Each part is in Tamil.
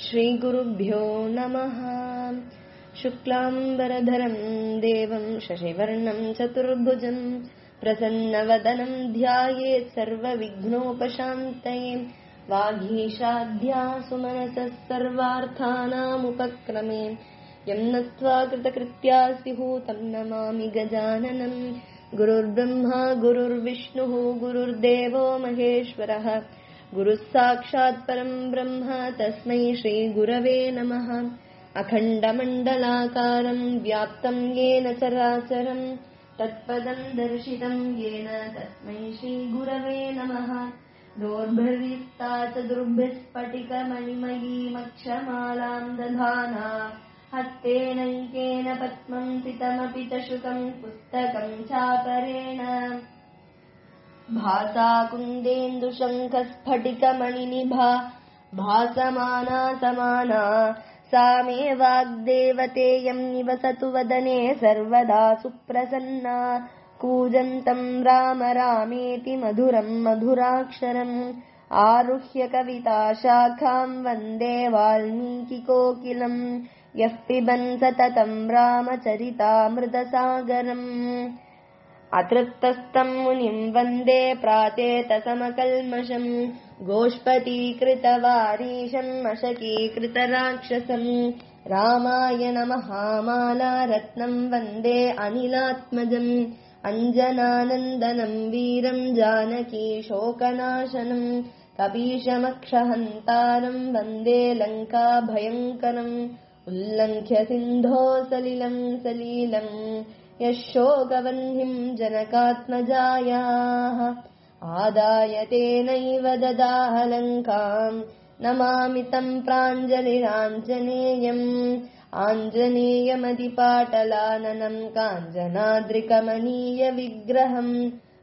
श्रीगुरुभ्यो नमः शुक्लाम्बरधरम् देवम् शशिवर्णम् चतुर्भुजम् प्रसन्नवदनम् ध्यायेत् सर्वविघ्नोपशान्तये वागीशाध्या सुमनसः सर्वार्थानामुपक्रमे यम् नत्वा कृतकृत्या स्युहूतम् नमामि गजाननम् गुरुर्ब्रह्मा गुरुर्विष्णुः गुरुर्देवो महेश्वरः गुरुः साक्षात् परम् ब्रह्म तस्मै श्रीगुरवे नमः अखण्डमण्डलाकारम् व्याप्तम् येन चराचरम् तत्पदम् दर्शितम् येन तस्मै श्रीगुरवे नमः दोर्भिर्विस्ता चतुर्भिः स्फटिकमणिमयीमक्षमालाम् दधाना हस्तेनैकेन पद्मम् पितमपि च शुकम् पुस्तकम् चापरेण भासाकुन्देन्दुशङ्खस्फटिकमणिनिभा भासमाना समाना सा मे वाग्देवतेयम् निवसतु वदने सर्वदा सुप्रसन्ना कूजन्तम् राम रामेति मधुरम् मधुराक्षरम् आरुह्य कविता शाखाम् वन्दे वाल्मीकिकोकिलम् यः पिबन् सततम् रामचरितामृतसागरम् अतृप्तस्तम् मुनिम् वन्दे प्रातेतसमकल्मषम् गोष्पतीकृतवारीशम् अशकीकृतराक्षसम् रामायण महामाला रत्नम् वन्दे अनिलात्मजम् अञ्जनानन्दनम् वीरम् जानकी शोकनाशनम् कपीशमक्षहन्तारम् वन्दे लङ्का भयङ्करम् उल्लङ्घ्य सिन्धो सलिलम् सलीलम् यः शोकवह्निम् जनकात्मजायाः आदाय तेनैव ददाह लङ्काम् नमामि तम् प्राञ्जलिराञ्जनेयम् आञ्जनेयमतिपाटलाननम् काञ्जनाद्रिकमनीयविग्रहम्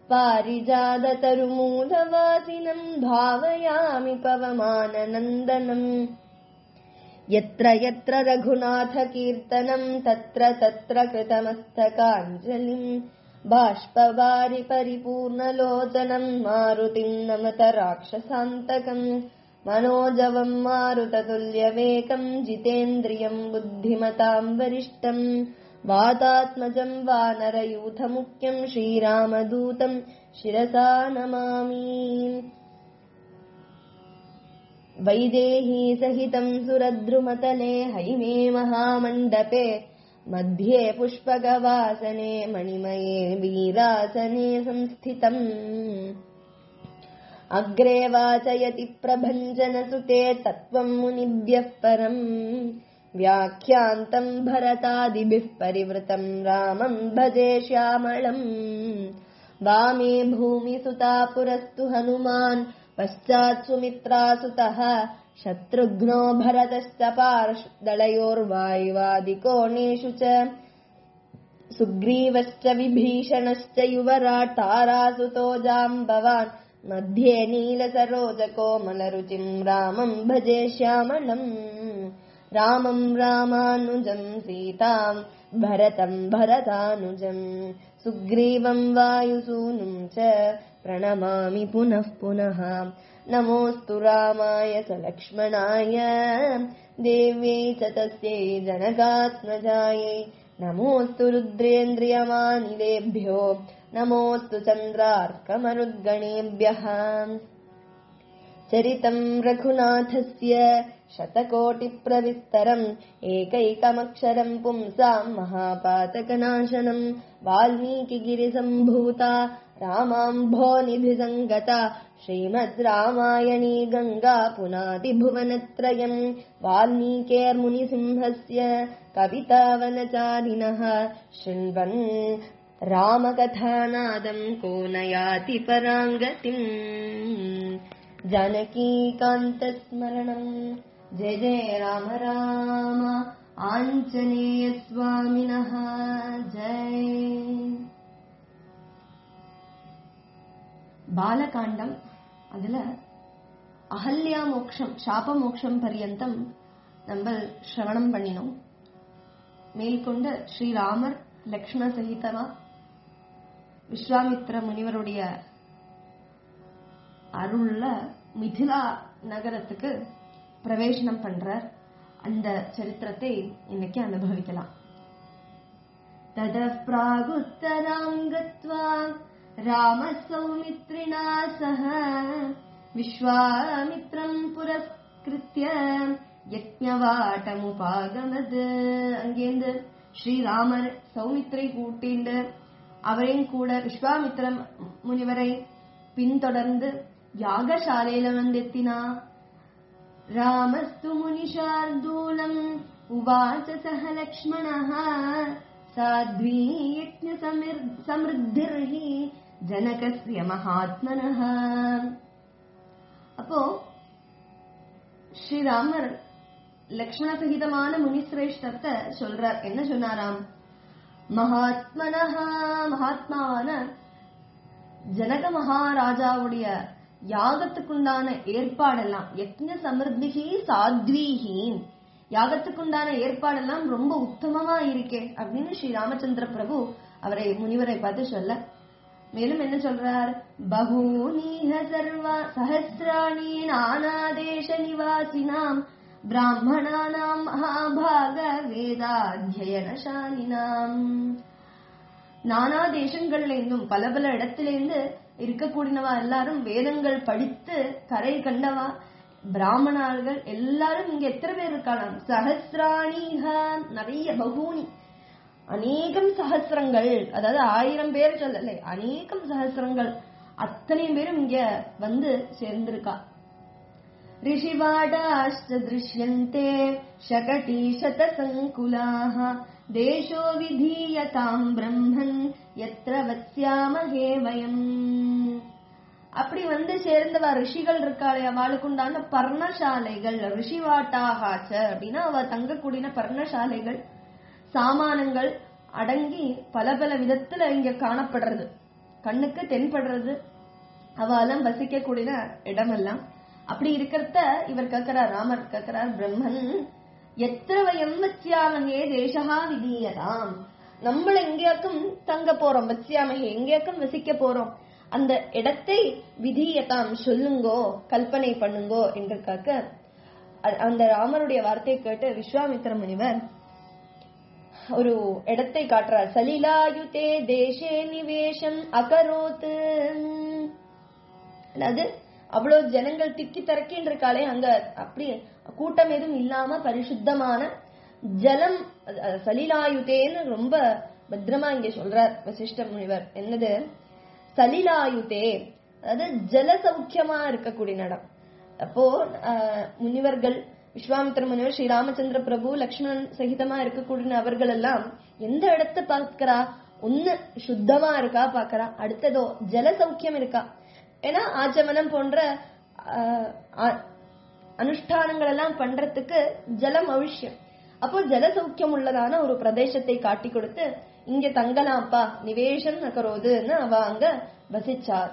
पारिजाततरुमूलवासिनम् भावयामि पवमाननन्दनम् यत्र यत्र रघुनाथकीर्तनम् तत्र तत्र कृतमस्तकाञ्जलिम् बाष्पवारि परिपूर्णलोचनम् मारुतिम् नमत राक्षसान्तकम् मनोजवम् मारुततुल्यवेकम् जितेन्द्रियम् बुद्धिमताम् वरिष्ठम् वातात्मजम् वानरयूथमुख्यम् श्रीरामदूतम् शिरसा नमामि वैदेही सहितम् सुरद्रुमतले हैमे महामण्डपे मध्ये पुष्पगवासने मणिमये वीरासने संस्थितम् अग्रे वाचयति प्रभञ्जनसुते तत्त्वम् मुनिभ्यः परम् व्याख्यान्तम् भरतादिभिः परिवृतम् रामम् भजे श्यामळम् वामे भूमिसुता पुरस्तु हनुमान् पश्चात् सुमित्रासुतः शत्रुघ्नो भरतश्च पार्श्वदलयोर्वायुवादिकोणेषु च सुग्रीवश्च विभीषणश्च युवराट् तारासुतो जाम्बवान् मध्ये नीलसरोजकोमलरुचिम् रामम् भजे श्यामलम् रामम् रामानुजम् सीताम् भरतम् भरतानुजम् सुग्रीवम् वायुसूनुम् च प्रणमामि पुनः पुनः नमोऽस्तु रामाय च लक्ष्मणाय देव्यै च तस्यै जनकात्मजायै नमोऽस्तु रुद्रेन्द्रियमानिलेभ्यो नमोऽस्तु चन्द्रार्कमरुद्गणेभ्यः चरितम् रघुनाथस्य शतकोटिप्रविस्तरम् एकैकमक्षरम् पुंसाम् महापातकनाशनम् वाल्मीकिगिरिसम्भूता रामाम्भोनिधिसङ्गता श्रीमद् रामायणी गङ्गा पुनातिभुवनत्रयम् वाल्मीकेर्मुनिसिंहस्य कवितावनचारिणः शृण्वन् रामकथानादम् को नयाति पराङ्गतिम् जानकीकान्तस्मरणम् जय जय राम राम आञ्जनेयस्वामिनः जय பாலகாண்டம் அதுல அகல்யா மோக்ஷம் சாப மோக்ஷம் பரியந்தம் நம்ம சிரவணம் பண்ணினோம் மேற்கொண்டு ஸ்ரீராமர் லக்ஷ்மண சகிதமா விஸ்வாமித்திர முனிவருடைய அருள்ல மிதிலா நகரத்துக்கு பிரவேசனம் பண்றார் அந்த சரித்திரத்தை இன்னைக்கு அனுபவிக்கலாம் ततः प्रागुत्तराम् गत्वा रामः सौमित्रिणा सह विश्वामित्रम् पुरस्कृत्य யஜ்ஞவாட்டமுபாகமது அங்கேருந்து ஸ்ரீராமர் சௌமித்ரை கூட்டிண்டு அவரையும் கூட விஸ்வாமித்திரம் முனிவரை பின்தொடர்ந்து யாகசாலையில வந்தெத்தினா ராமஸ்து முனிஷார்தூலம் உவாச்ச சக லக்ஷ்மணः साध्वी समृद्धिर्हि ஜனகஸ்ய மகாத்மனः அப்போ ஸ்ரீராமர் லக்ஷ்மண சகிதமான முனிசிரேஷ்டத்தை சொல்றார் என்ன சொன்னாராம் மகாத்மனஹா மகாத்மாவான ஜனக மகாராஜாவுடைய யாகத்துக்குண்டான ஏற்பாடெல்லாம் யக்ஞ சமிருத்திகி சாத்வீகி யாகத்துக்குண்டான ஏற்பாடெல்லாம் ரொம்ப உத்தமமா இருக்கே அப்படின்னு ஸ்ரீ ராமச்சந்திர பிரபு அவரை முனிவரை பார்த்து சொல்ல மேலும் என்ன சொல்றார் பகூனீஹ சர்வா சஹசிராணி நானாதேச நிவாசினாம் பிராமணானாம் மகாபாக வேதாத்தியனசாலினாம் நானா தேசங்கள்ல இருந்தும் பல பல இடத்துல இருந்து இருக்கக்கூடியவா எல்லாரும் வேதங்கள் படித்து கரை கண்டவா பிராமணர்கள் எல்லாரும் இங்க எத்தனை பேர் இருக்கலாம் சஹசிராணிஹ நிறைய பகூனி அநேகம் சஹசிரங்கள் அதாவது ஆயிரம் பேர் சொல்லலை அநேகம் சஹசிரங்கள் அத்தனை பேரும் இங்க வந்து சேர்ந்திருக்கா ऋषिवाडाश्च दृश्यन्ते शकटीशतसङ्कुलाः देशो विधीयताम् ब्रह्मन् यत्र वत्स्यामहे वयम् அப்படி வந்து சேர்ந்தவ ரிஷிகள் இருக்காளே அவளுக்குண்டான பர்ணசாலைகள் ரிஷிவாட்டாகாச்ச அப்படின்னா அவ தங்கக்கூடிய பர்ணசாலைகள் சாமானங்கள் அடங்கி பல பல விதத்துல இங்க காணப்படுறது கண்ணுக்கு தென்படுறது அவெல்லாம் வசிக்கக்கூடிய இடமெல்லாம் அப்படி இருக்கிறத இவர் கேட்கிறார் ராமர் கேட்கிறார் பிரம்மன் எத்திர வயம் வச்சியாமகே தேசகா விதீயதாம் நம்மள எங்கேயாக்கும் தங்க போறோம் வச்சியாமகே எங்கேயாக்கும் வசிக்க போறோம் அந்த இடத்தை விதியதாம் சொல்லுங்கோ கல்பனை பண்ணுங்கோ என்று கேட்க அந்த ராமருடைய வார்த்தையை கேட்டு விஸ்வாமித்திர முனிவர் ஒரு இடத்தை காட்டுறார் சலிலாயுதே தேசே நிவேஷம் அகரோத்து அதாவது அவ்வளவு ஜனங்கள் திக்கி திறக்கின்னு இருக்காளே அங்க அப்படி கூட்டம் எதுவும் இல்லாம பரிசுத்தமான ஜலம் சலிலாயுதேன்னு ரொம்ப பத்திரமா இங்க சொல்றார் வசிஷ்ட முனிவர் என்னது சலிலாயுதே அதாவது ஜல சௌக்கியமா இருக்கக்கூடிய இடம் அப்போ முனிவர்கள் விஸ்வாமித்திர முனிவர் ஸ்ரீ ராமச்சந்திர பிரபு லக்ஷ்மணன் சகிதமா இருக்கக்கூடிய அவர்கள் எல்லாம் எந்த இடத்தை பார்க்கிறா ஒண்ணு சுத்தமா இருக்கா பாக்குறா அடுத்ததோ ஜல சௌக்கியம் இருக்கா ஏன்னா ஆச்சமனம் போன்ற அனுஷ்டானங்கள் எல்லாம் பண்றதுக்கு ஜலம் அவசியம் அப்போ ஜல சௌக்கியம் உள்ளதான ஒரு பிரதேசத்தை காட்டி கொடுத்து இங்க தங்கலாம்ப்பா நிவேஷம் நகரோதுன்னு அவ அங்க வசிச்சார்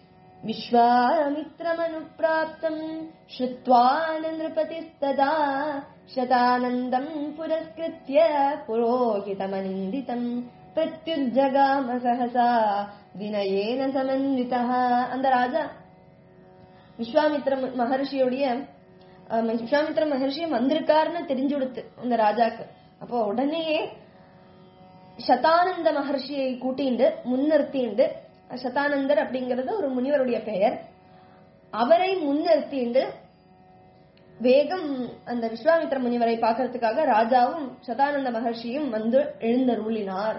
விஸ்வாமித்ரமனுப்பிராப்தம் ஸ்ருத்வான நிருபதிஸ்ததா சதானந்தம் புரஸ்கிருத்ய புரோஹிதமனிந்திதம் பிரத்யுஜகாம சகசா வினயேன சமன்விதா அந்த ராஜா விஸ்வாமித்ர மகர்ஷியுடைய விஸ்வாமித்ர மகர்ஷியும் வந்திருக்காருன்னு தெரிஞ்சு கொடுத்து அந்த ராஜாக்கு அப்போ உடனேயே சதானந்த மகர்ஷியை கூட்டிண்டு முன்னிறுத்திண்டு சதானந்தர் அப்படிங்கறது ஒரு முனிவருடைய பெயர் அவரை முன்னிறுத்திண்டு வேகம் அந்த விஸ்வாமித்ர முனிவரை பார்க்கறதுக்காக ராஜாவும் சதானந்த மகர்ஷியும் வந்து எழுந்தருளினார்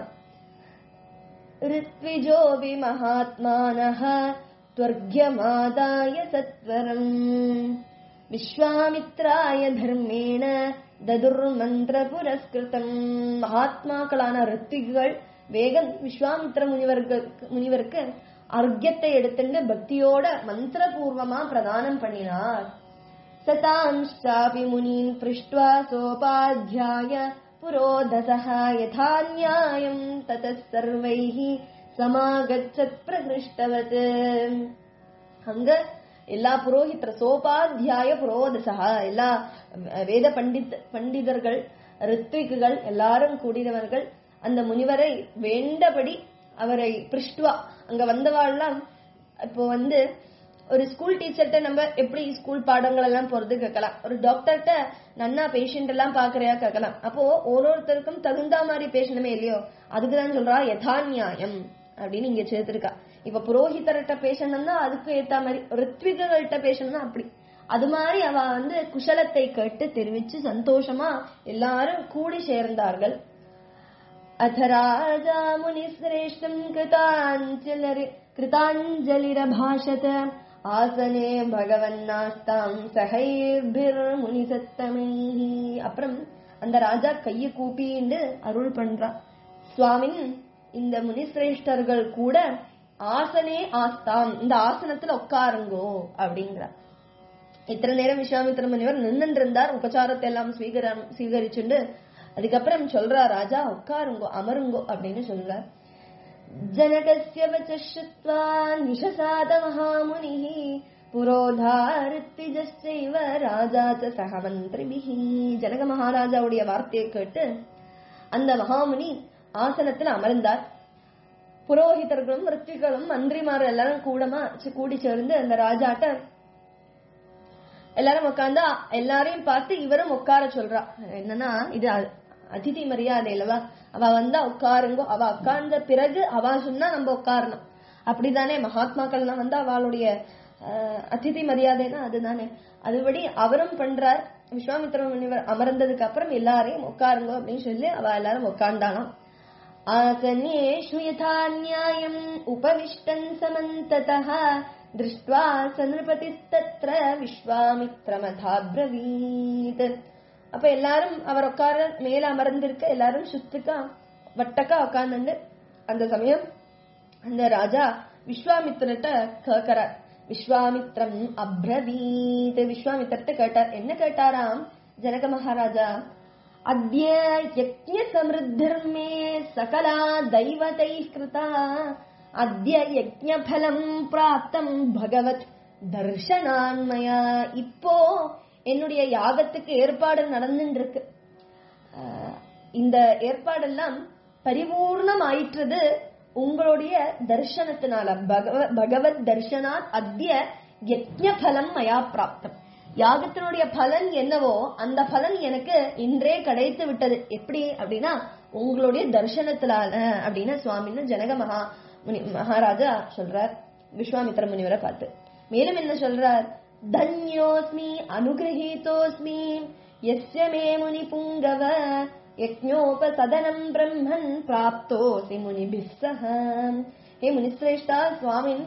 ऋत्विजोऽपि महात्मानः त्वर्घ्यमादाय सत्वरम् விஸ்வாமித்ராய தர்மேண ததுர்மந்திர புரஸ்கிருதம் மகாத்மாக்களான ரித்திகள் வேகம் விஸ்வாமித்ர முனிவர்கள் முனிவருக்கு அர்க்கியத்தை எடுத்துட்டு பக்தியோட மந்திரபூர்வமா பிரதானம் பண்ணினார் சதாம்ஷ்டாபி முனீன் பிருஷ்டுவா சோபாத்தியாய புரோதசः யதா நியாயம் ததः சர்வைः சமாகச்சத் பிரகிருஷ்டவத் அங்க எல்லா புரோஹிதர் சோபாத்தியாய புரோதசா எல்லா வேத பண்டித் பண்டிதர்கள் ரித்விக்குகள் எல்லாரும் கூடினவர்கள் அந்த முனிவரை வேண்டபடி அவரை பிருஷ்டுவா அங்க வந்தவாள்லாம் இப்போ வந்து ஒரு ஸ்கூல் டீச்சர்கிட்ட நம்ம எப்படி ஸ்கூல் பாடங்கள் எல்லாம் போறது கேட்கலாம் ஒரு டாக்டர்கிட்ட நன்னா பேஷண்ட் எல்லாம் பாக்குறியா கேட்கலாம் அப்போ ஒரு ஒருத்தருக்கும் தகுந்த மாதிரி பேசணுமே இல்லையோ அதுக்குதான் சொல்றா யதா நியாயம் அப்படின்னு இங்க சேர்த்திருக்கா இப்ப புரோஹிதர்கிட்ட பேசணும்னா அதுக்கு ஏத்த மாதிரி ரித்விகர்கள்ட்ட பேசணும்னா அப்படி அது மாதிரி அவ வந்து குஷலத்தை கேட்டு தெரிவிச்சு சந்தோஷமா எல்லாரும் கூடி சேர்ந்தார்கள் अथ राजा मुनिश्रेष्ठम् कृताञ्जलि कृताञ्जलिरभाषत ஆசனே பகவன்னாஸ்தாம் சகைர்பிர்முனிசத்தமைஹி அப்புறம் அந்த ராஜா கைய கூப்பிண்டு அருள் பண்றா சுவாமின் இந்த முனிசிரேஷ்டர்கள் கூட ஆசனே ஆஸ்தாம் இந்த ஆசனத்துல உட்காருங்கோ அப்படிங்கிறார் இத்தனை நேரம் விஸ்வாமித்திர முனிவர் நின்று இருந்தார் உபச்சாரத்தை எல்லாம் ஸ்வீகர ஸ்வீகரிச்சுண்டு அதுக்கப்புறம் சொல்றா ராஜா உட்காருங்கோ அமருங்கோ அப்படின்னு சொல்றார் ஜனகஸ்ய வச்ச ஸ்ருத்வா நிஷசாத மகாமுனிः புரோதாரித்திஜஸ்சைவ ராஜா ச சகமந்திரிபிஹி ஜனக மகாராஜாவுடைய வார்த்தையை கேட்டு அந்த மகாமுனி ஆசனத்தில் அமர்ந்தார் புரோஹிதர்களும் ரித்திகளும் மந்திரிமார் எல்லாரும் கூடமா கூடி சேர்ந்து அந்த ராஜாட்ட எல்லாரும் உட்கார்ந்து எல்லாரையும் பார்த்து இவரும் உட்கார சொல்றா என்னன்னா இது அதிதி மரியாதை இல்லவா அவ வந்தா உட்காருங்கோ அவ உட்கார்ந்த பிறகு அவ சொன்னா நம்ம உட்காரணும் அப்படிதானே மகாத்மாக்கள்லாம் வந்து அவளுடைய அதிதி மரியாதைனா அதுதானே அதுபடி அவரும் பண்றார் விஸ்வாமித்திர முனிவர் அமர்ந்ததுக்கு அப்புறம் எல்லாரையும் உட்காருங்க அப்படின்னு சொல்லி அவ எல்லாரும் உட்கார்ந்தாலாம் ஆசனேஷு யதா நியாயம் உபவிஷ்டன் சமந்ததः दृष्ट्वा स नृपतिस्तत्र விஸ்வாமித்ரமதாப்ரவீத் அப்ப எல்லாரும் அவர் உட்கார மேல அமர்ந்திருக்க எல்லாரும் சுத்துக்கா வட்டக்கா உட்கார்ந்து அந்த சமயம் அந்த ராஜா விஸ்வாமித்திரட்ட கேட்கிறார் விஸ்வாமித்ரம் அப்ரவீத் விஸ்வாமித்திரட்ட கேட்டார் என்ன கேட்டாராம் ஜனக மகாராஜா அத்ய யஜ்ஞ சமிருத்திர்மே சகலா தெய்வதை கிருதா அத்ய யஜ்ஞபலம் பிராப்தம் பகவத் தர்ஷனான்மயா இப்போ என்னுடைய யாகத்துக்கு ஏற்பாடு நடந்துட்டு இருக்கு இந்த ஏற்பாடெல்லாம் பரிபூர்ணம் ஆயிற்றது உங்களுடைய தர்ஷனத்தினால பகவத் தர்ஷனாத் அத்திய யஜ்ஞ பலம் மயா பிராப்தம் யாகத்தினுடைய பலன் என்னவோ அந்த பலன் எனக்கு இன்றே கிடைத்து விட்டது எப்படி அப்படின்னா உங்களுடைய தர்ஷனத்தினால அப்படின்னு சுவாமின்னு ஜனக மகா முனி மகாராஜா சொல்றார் விஸ்வாமித்திர முனிவரை பார்த்து மேலும் என்ன சொல்றார் தன்யோஸ்மி அனுகிரகீதோஸ்மி எஸ்ய மே முனி புங்கவ யஜ்ஞோபசதனம் பிரம்மன் பிராப்தோசி முனிபிஸ்ஸஹ ஹே முனிஸ்ரேஷ்டா சுவாமின்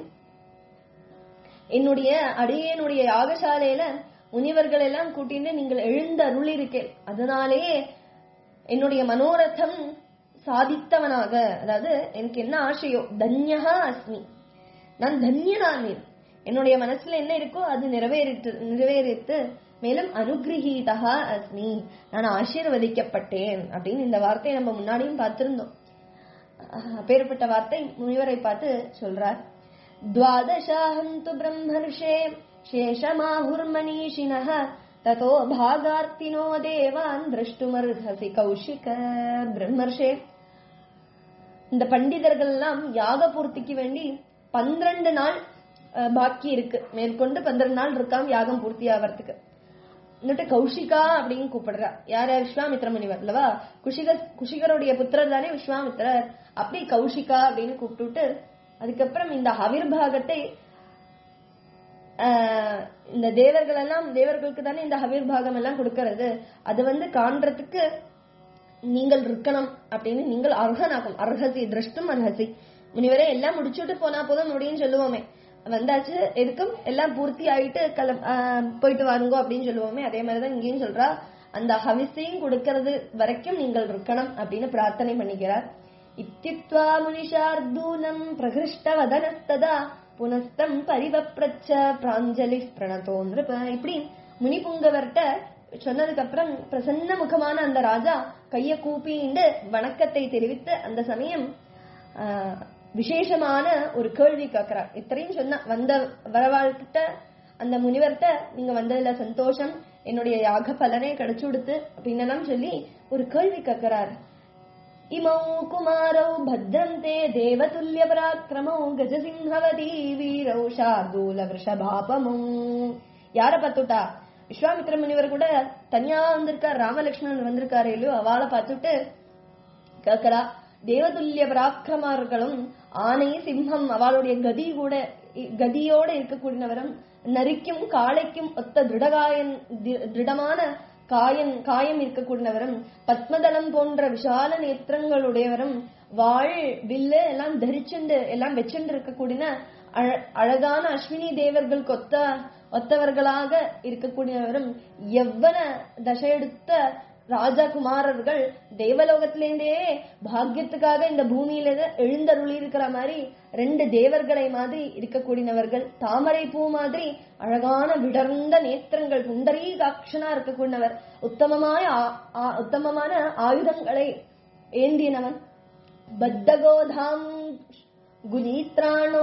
என்னுடைய அடியனுடைய யாகசாலையில முனிவர்கள் எல்லாம் கூட்டிட்டு நீங்கள் எழுந்த அருள் இருக்கே அதனாலேயே என்னுடைய மனோரதம் சாதித்தவனாக அதாவது எனக்கு என்ன ஆசையோ தன்யகா அஸ்மி நான் தன்யனானேன் என்னுடைய மனசுல என்ன இருக்கோ அது நிறைவேறிட்டு நிறைவேறித்து மேலும் அனுகிரகீதா அஸ்மி நான் ஆசீர்வதிக்கப்பட்டேன் அப்படின்னு இந்த வார்த்தையை நம்ம முன்னாடியும் பார்த்திருந்தோம் அப்பேற்பட்ட வார்த்தை முனிவரை பார்த்து சொல்றார் துவாதசாஹம் து பிரம்மர்ஷே சேஷமாஹுர்மணீஷினः ததோ பாகார்த்தினோ தேவான் திரஷ்டுமர்ஹசி கௌஷிக பிரம்மர்ஷே இந்த பண்டிதர்கள் எல்லாம் யாக பூர்த்திக்கு வேண்டி பன்னிரண்டு நாள் பாக்கி இருக்கு மேற்கொண்டு பன்னிரண்டு நாள் இருக்காம் யாகம் பூர்த்தி ஆகிறதுக்கு എന്നിട്ട് கௌஷிகா அப்படின்னு கூப்பிடுறா யார விஸ்வாமித்ர முனிவர் அல்லவா குஷிக குஷிகருடைய புத்திரர் தானே விஸ்வாமித்ரர் அப்படி கௌஷிகா அப்படின்னு கூப்பிட்டுட்டு அதுக்கப்புறம் இந்த ஹவிர்பாகத்தை இந்த தேவர்கள் எல்லாம் தேவர்களுக்கு தானே இந்த ஹவிர்பாகம் எல்லாம் கொடுக்கறது அது வந்து காண்றதுக்கு நீங்கள் இருக்கணும் அப்படின்னு நீங்கள் அர்ஹனாகும் அர்ஹசி திருஷ்டும் அர்ஹசி முனிவரே எல்லாம் முடிச்சுட்டு போனா போதும் முடியும்னு சொல்லுவோமே வந்தாச்சு எதுக்கும் எல்லாம் பூர்த்தி ஆயிட்டு கிள போயிட்டு வாருங்கோ அப்படின்னு சொல்லுவோமே அதே மாதிரிதான் இங்கேயும் சொல்றா அந்த ஹவிசையும் கொடுக்கறது வரைக்கும் நீங்கள் இருக்கணும் அப்படின்னு பிரார்த்தனை பண்ணிக்கிறார் இத்தித்வா முனிஷார்தூனம் பிரகிருஷ்ட வதனஸ்ததா புனஸ்தம் பரிவப்ரச்ச பிராஞ்சலி பிரணதோ இப்படி முனிபுங்கவர்கிட்ட சொன்னதுக்கு அப்புறம் பிரசன்ன முகமான அந்த ராஜா கைய கூப்பிண்டு வணக்கத்தை தெரிவித்து அந்த சமயம் விசேஷமான ஒரு கேள்வி கேட்கிறார் இத்தனையும் சொன்ன வந்த வரவாழ்கிட்ட அந்த முனிவர்கிட்ட நீங்க வந்ததுல சந்தோஷம் என்னுடைய யாக பலனே கிடைச்சு கொடுத்து அப்படின்னு சொல்லி ஒரு கேள்வி கேட்கிறார் इमौ कुमारौ भद्रन्ते देवतुल्यपराक्रमौ गजसिंहवती வீரௌ ஷார்தூல விஷபாபமோ யார பார்த்துட்டா விஸ்வாமித்ர முனிவர் கூட தனியா வந்திருக்கார் ராமலட்சுமணன் வந்திருக்காரு இல்லையோ அவளை பார்த்துட்டு கேட்கிறா தேவதுல்லிய பராக்கிரமர்களும் ஆனை சிம்மம் அவளுடைய கதி கூட கதியோட இருக்கக்கூடியவரும் நரிக்கும் காளைக்கும் ஒத்த திருடகாயன் தி- திருடமான காயன் காயம் இருக்கக்கூடியவரும் பத்மதளம் போன்ற விஷால நேத்திரங்களுடையவரும் வாழ் வில்லு எல்லாம் தரிச்சுண்டு எல்லாம் வச்சுண்டு இருக்கக்கூடிய அழ- அழகான அஸ்வினி தேவர்களுக்கு ஒத்த ஒத்தவர்களாக இருக்கக்கூடியவரும் எவ்வன தசையெடுத்த ராஜகுமாரர்கள் தேவலோகத்திலேருந்தே பாக்கியத்துக்காக இந்த பூமியில எழுந்தருளி இருக்கிற மாதிரி ரெண்டு தேவர்களை மாதிரி இருக்கக்கூடியவர்கள் தாமரை பூ மாதிரி அழகான விடர்ந்த நேத்திரங்கள் புண்டரீகாட்சனா இருக்கக்கூடியவர் உத்தமமாய ஆ- ஆ- உத்தமமான ஆயுதங்களை ஏந்தினவன் பத்தகோதாம் குலீத்ராணோ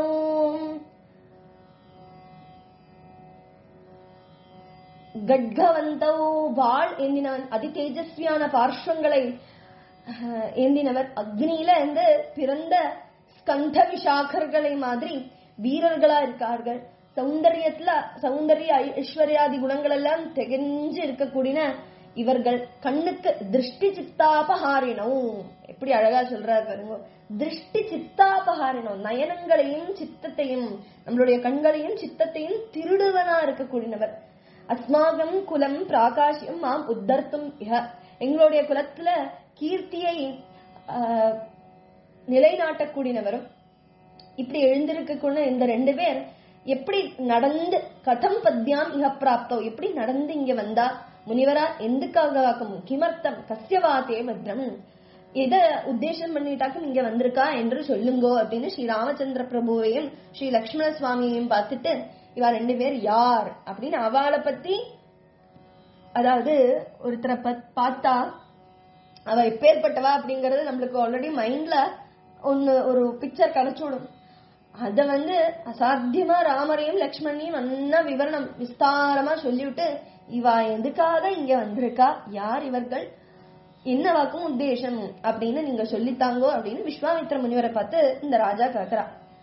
கட்கவந்தோ வாழ் ஏந்தினவன் அதி தேஜஸ்வியான பார்ஷ்வங்களை அஹ், ஏந்தினவர் அக்னியில இருந்து பிறந்த ஸ்கந்த விஷாகர்களை மாதிரி வீரர்களா இருக்கார்கள் சௌந்தரியத்துல சௌந்தரிய ஐ- ஐஸ்வர்யாதி குணங்கள் எல்லாம் திகஞ்சு இருக்கக்கூடிய இவர்கள் கண்ணுக்கு திருஷ்டி சித்தாபஹாரினம் எப்படி அழகா சொல்றாரு பாருங்க திருஷ்டி சித்தாபஹாரினம் நயனங்களையும் சித்தத்தையும் நம்மளுடைய கண்களையும் சித்தத்தையும் திருடுவனா இருக்கக்கூடியவர் அஸ்மாகம் குலம் பிராகாசியம் மாம் உத்தர்த்தும் இஹ எங்களுடைய குலத்துல கீர்த்தியை ஆஹ், நிலைநாட்டக்கூடியவரும் இப்படி எழுந்திருக்கக்கூடிய இந்த ரெண்டு பேர் எப்படி நடந்து கதம் பத்யாம் இக பிராப்தோ எப்படி நடந்து இங்க வந்தா முனிவரா எந்துக்காக வாக்கும் கிமர்த்தம் கசியவாதே பத்ரம் எதை உத்தேசம் பண்ணிட்டாக்கும் இங்க வந்திருக்கா என்று சொல்லுங்கோ அப்படின்னு ஸ்ரீ ராமச்சந்திர பிரபுவையும் ஸ்ரீ லக்ஷ்மண சுவாமியையும் பார்த்துட்டு இவா ரெண்டு பேர் யார் அப்படின்னு அவளை பத்தி அதாவது ஒருத்தரை பத்- பார்த்தா அவ எப்பேற்பட்டவா அப்படிங்கறது நம்மளுக்கு ஆல்ரெடி மைண்ட்ல ஒன்னு ஒரு பிக்சர் கிடைச்சுடும் அத வந்து அசாத்தியமா ராமரையும் லக்ஷ்மணையும் நல்லா விவரணம் விஸ்தாரமா சொல்லிவிட்டு இவா எதுக்காக இங்க வந்திருக்கா யார் இவர்கள் என்னவாக்கும் உத்தேசம் அப்படின்னு நீங்க சொல்லித்தாங்கோ அப்படின்னு விஸ்வாமித்ர முனிவரை பார்த்து இந்த ராஜா கேக்குறா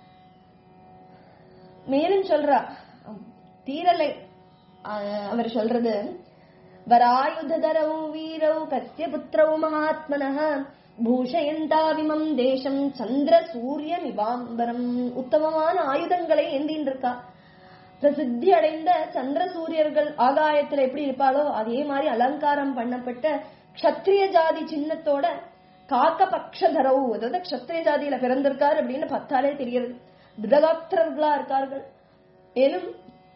மேலும் சொல்றா தீரலை ஆஹ் அவர் சொல்றது வராயுதரவு வீரவு கஸ்ய புத்திரவு மகாத்மனः பூஷயந்தாவிமம் தேசம் சந்திர சூரிய மிவாம்பரம் உத்தமமான ஆயுதங்களை ஏந்தின்னு இருக்கா பிரசித்தி அடைந்த சந்திர சூரியர்கள் ஆகாயத்துல எப்படி இருப்பாளோ அதே மாதிரி அலங்காரம் பண்ணப்பட்ட க்ஷத்ரிய ஜாதி சின்னத்தோட காக்க பக்ஷதரவு அதாவது க்ஷத்ரிய ஜாதியில பிறந்திருக்காரு அப்படின்னு பார்த்தாலே தெரிகிறது திருதகாத்திரர்களா இருக்கார்கள் மேலும்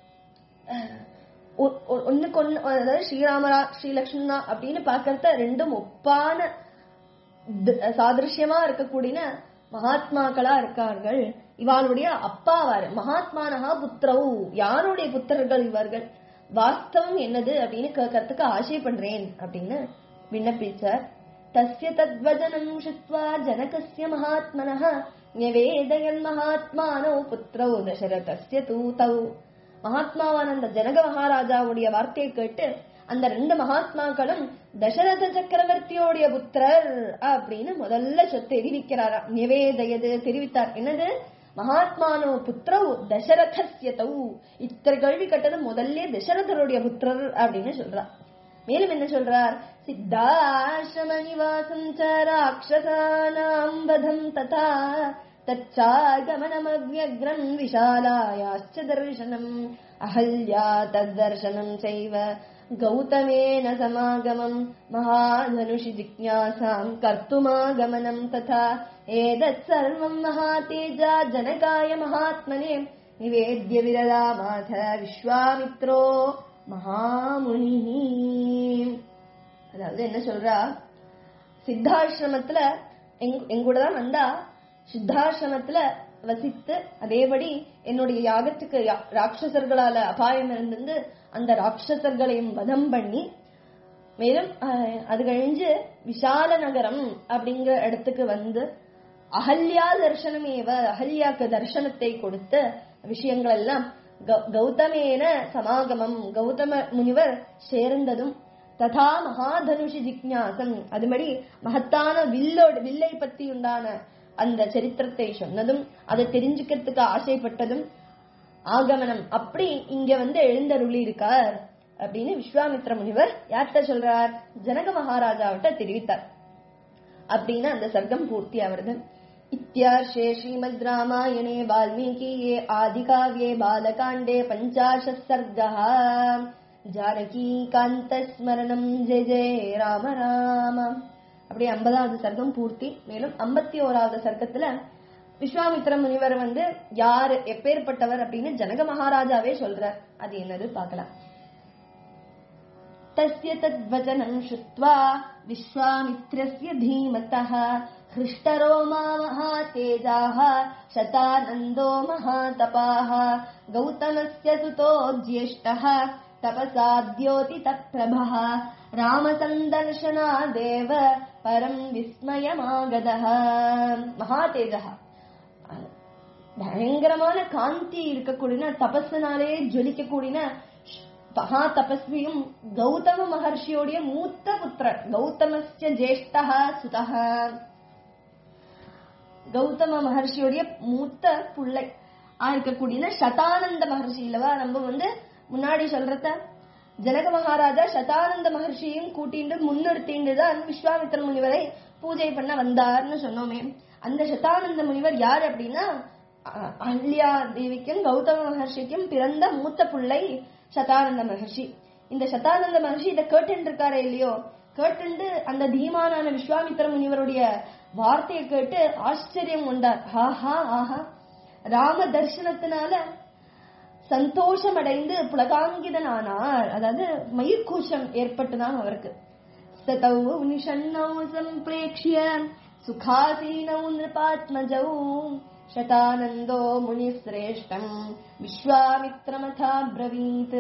ஒ- ஒ- ஒண்ணுக்கு ஒண்ணு அதாவது ஸ்ரீராமரா ஸ்ரீலக்ஷ்மணா அப்படின்னு பாக்கறத ரெண்டும் ஒப்பான தி- சாதிருஷ்யமா இருக்கக்கூடிய மகாத்மாக்களா இருக்கார்கள் இவாளுடைய அப்பாவாரு மகாத்மானஹா புத்திரவு யாருடைய புத்திரர்கள் இவர்கள் வாஸ்தவம் என்னது அப்படின்னு கேட்கறதுக்கு ஆசைப்படுறேன் அப்படின்னு விண்ணப்பிச்சார் தஸ்ய தத்வஜனம் சுத்வா ஜனகஸ்ய மகாத்மனः நிவேதயன் மகாத்மானோ புத்திரோ தசரதஸ்ய தூதௌ மகாத்மாவான அந்த ஜனக மகாராஜாவுடைய வார்த்தையை கேட்டு அந்த ரெண்டு மகாத்மாக்களும் தசரத சக்கரவர்த்தியோடைய புத்திரர் அப்படின்னு முதல்ல சொ- தெரிவிக்கிறாரா நிவேதயது தெரிவித்தார் என்னது மகாத்மானோ புத்திரவு தசரதஸ்ய தௌ இத்தனை கேள்வி கட்டது முதல்ல தசரதருடைய புத்திரர் அப்படின்னு சொல்றார் மேலும் என்ன சொல்றார் சித்தாசிரம நிவாசம் ச ராட்சசானாம் வதம் ததா தச்சாகமனமவ்யக்ரம் விஷாலாயாச்ச தர்சனம் அஹல்யா தத்தர்சனம் செய்வ கௌதமேன சமாகமம் மகாதனுஷி ஜிக்ஞாசாம் கர்த்துமாகமனம் ததா ஏதத் சர்வம் மகாதேஜா ஜனகாய மகாத்மனே நிவேத்ய விரதாமாத விஸ்வாமித்ரோ மகாமுனி அதாவது என்ன சொல்றா சித்தாசிரமத்துல எங் எங்கூட தான் வந்தா சித்தாசிரமத்துல வசித்து அதேபடி என்னுடைய யாகத்துக்கு யா- ராட்சசர்களால அபாயம் இருந்திருந்து அந்த ராட்சசர்களையும் வதம் பண்ணி மேலும் அஹ், அது கழிஞ்சு விஷால நகரம் அப்படிங்கிற இடத்துக்கு வந்து அகல்யா தர்சனமேவ அகல்யாக்கு தர்சனத்தை கொடுத்த விஷயங்கள் எல்லாம் கௌ- கௌதமேன சமாகமம் கௌதம முனிவர் சேர்ந்ததும் ததா மகாதனுஷி ஜிக்ஞாசம் அதுபடி மகத்தான வில்லோட வில்லை பத்தி உண்டான அந்த சரித்திரத்தை சொன்னதும் அதை தெரிஞ்சுக்கிறதுக்கு ஆசைப்பட்டதும் ஆகமனம் அப்படி இங்க வந்து எழுந்தருளி இருக்கார் அப்படின்னு விஸ்வாமித்ர முனிவர் யார்கிட்ட சொல்றார் ஜனக மகாராஜாவிட்ட தெரிவித்தார் அப்படின்னு அந்த சர்க்கம் பூர்த்தி ஆவறது इत्यार्षे श्रीमद् रामायणे वाल्मीकीये आदिकाव्ये बालकाण्डे पञ्चाशत् सर्गः ஜானகீகாந்தஸ்மரணம் ஜெய ஜெய ராம ராம அப்படியே ஐம்பதாவது சர்க்கம் பூர்த்தி மேலும் ஐம்பத்தி ஓராவது சர்க்கத்துல விஸ்வாமித்ர முனிவர் வந்து யாரு எப்பேற்பட்டவர் அப்படின்னு ஜனக மகாராஜாவே சொல்றார் அது என்னது பார்க்கலாம் तस्य तद्वचनम् श्रुत्वा विश्वामित्रस्य धीमतः हृष्टरोमा महातेजाः शतानन्दो महातपाः गौतमस्य सुतो ज्येष्ठः तपसाद्योतितप्रभः रामसन्दर्शनादेव परम् विस्मयमागतः महातेजः பயங்கரமான காந்தி இருக்கக்கூடிய தபஸினாலே ஜொலிக்கக்கூடிய மகா தபஸ்வியும் கௌதம மகர்ஷியோடைய மூத்த புத்திரன் கௌதமஸ்ய ஜேஷ்டா சுதக கௌதம மகர்ஷியோடைய மூத்த பிள்ளை ஆ இருக்கக்கூடிய சதானந்த மகர்ஷி இல்லவா நம்ம வந்து முன்னாடி சொல்றத ஜனக மகாராஜா சதானந்த மகர்ஷியும் கூட்டிட்டு முன்னிறுத்திண்டு தான் விஸ்வாமித்திர முனிவரை பூஜை பண்ண வந்தார்னு சொன்னோமே அந்த சதானந்த முனிவர் யார் அப்படின்னா அஹ், அஹல்யா தேவிக்கும் கௌதம மகர்ஷிக்கும் பிறந்த மூத்த பிள்ளை சதானந்த மகர்ஷி இந்த சதானந்த மகர்ஷி இதை கேட்டு இருக்காரே இல்லையோ கேட்டுண்டு அந்த தீமானான விஸ்வாமித்திர முனிவருடைய வார்த்தையை கேட்டு ஆச்சரியம் கொண்டார் ஆஹா ஆஹா ராம தரிசனத்தினால சந்தோஷம் அடைந்து புலகாங்கிதனானார் அதாவது மயிர்கூச்சம் ஏற்பட்டுதான் அவருக்கு சதௌ நிஷன்னௌ சம்பிரேக்ஷ்ய சுகாசீனௌ நிருபாத்மஜௌ शतानन्दो முனிசிரேஷ்டம் விஸ்வாமித்ரமதா பிரவீத்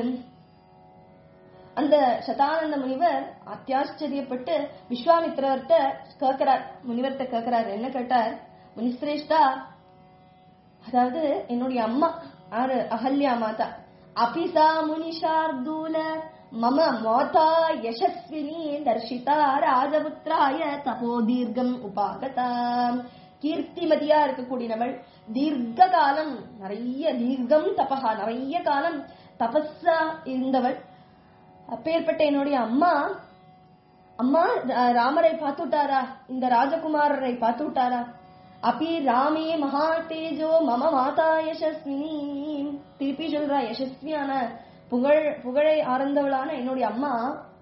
அந்த சதானந்த முனிவர் அத்தியாச்சரியப்பட்டு விஸ்வாமித்திரர்கிட்ட கேட்கிறார் முனிவர்கிட்ட கேட்கிறார் என்ன கேட்டார் முனிசிரேஷ்டா அதாவது என்னுடைய அம்மா யாரு அகல்யா மாதா அபிசா முனிஷார்தூல மம மாதா யசஸ்வினி தர்ஷிதா ராஜபுத்திராய தபோதீர்க்கம் உபாகதா கீர்த்திமதியா இருக்கக்கூடியவள் தீர்க்க காலம் நிறைய தீர்க்கம் தபகா நிறைய காலம் தபஸா இருந்தவள் அப்பேற்பட்ட என்னுடைய அம்மா அம்மா ரா- ராமரை பார்த்துட்டாரா இந்த ராஜகுமாரரை பார்த்துட்டாரா அப்பி ராமே மகா தேஜோ மம மாதா யசஸ்வினி திருப்பி சொல்றா யசஸ்வியான புகழ் புகழை ஆர்ந்தவளான என்னுடைய அம்மா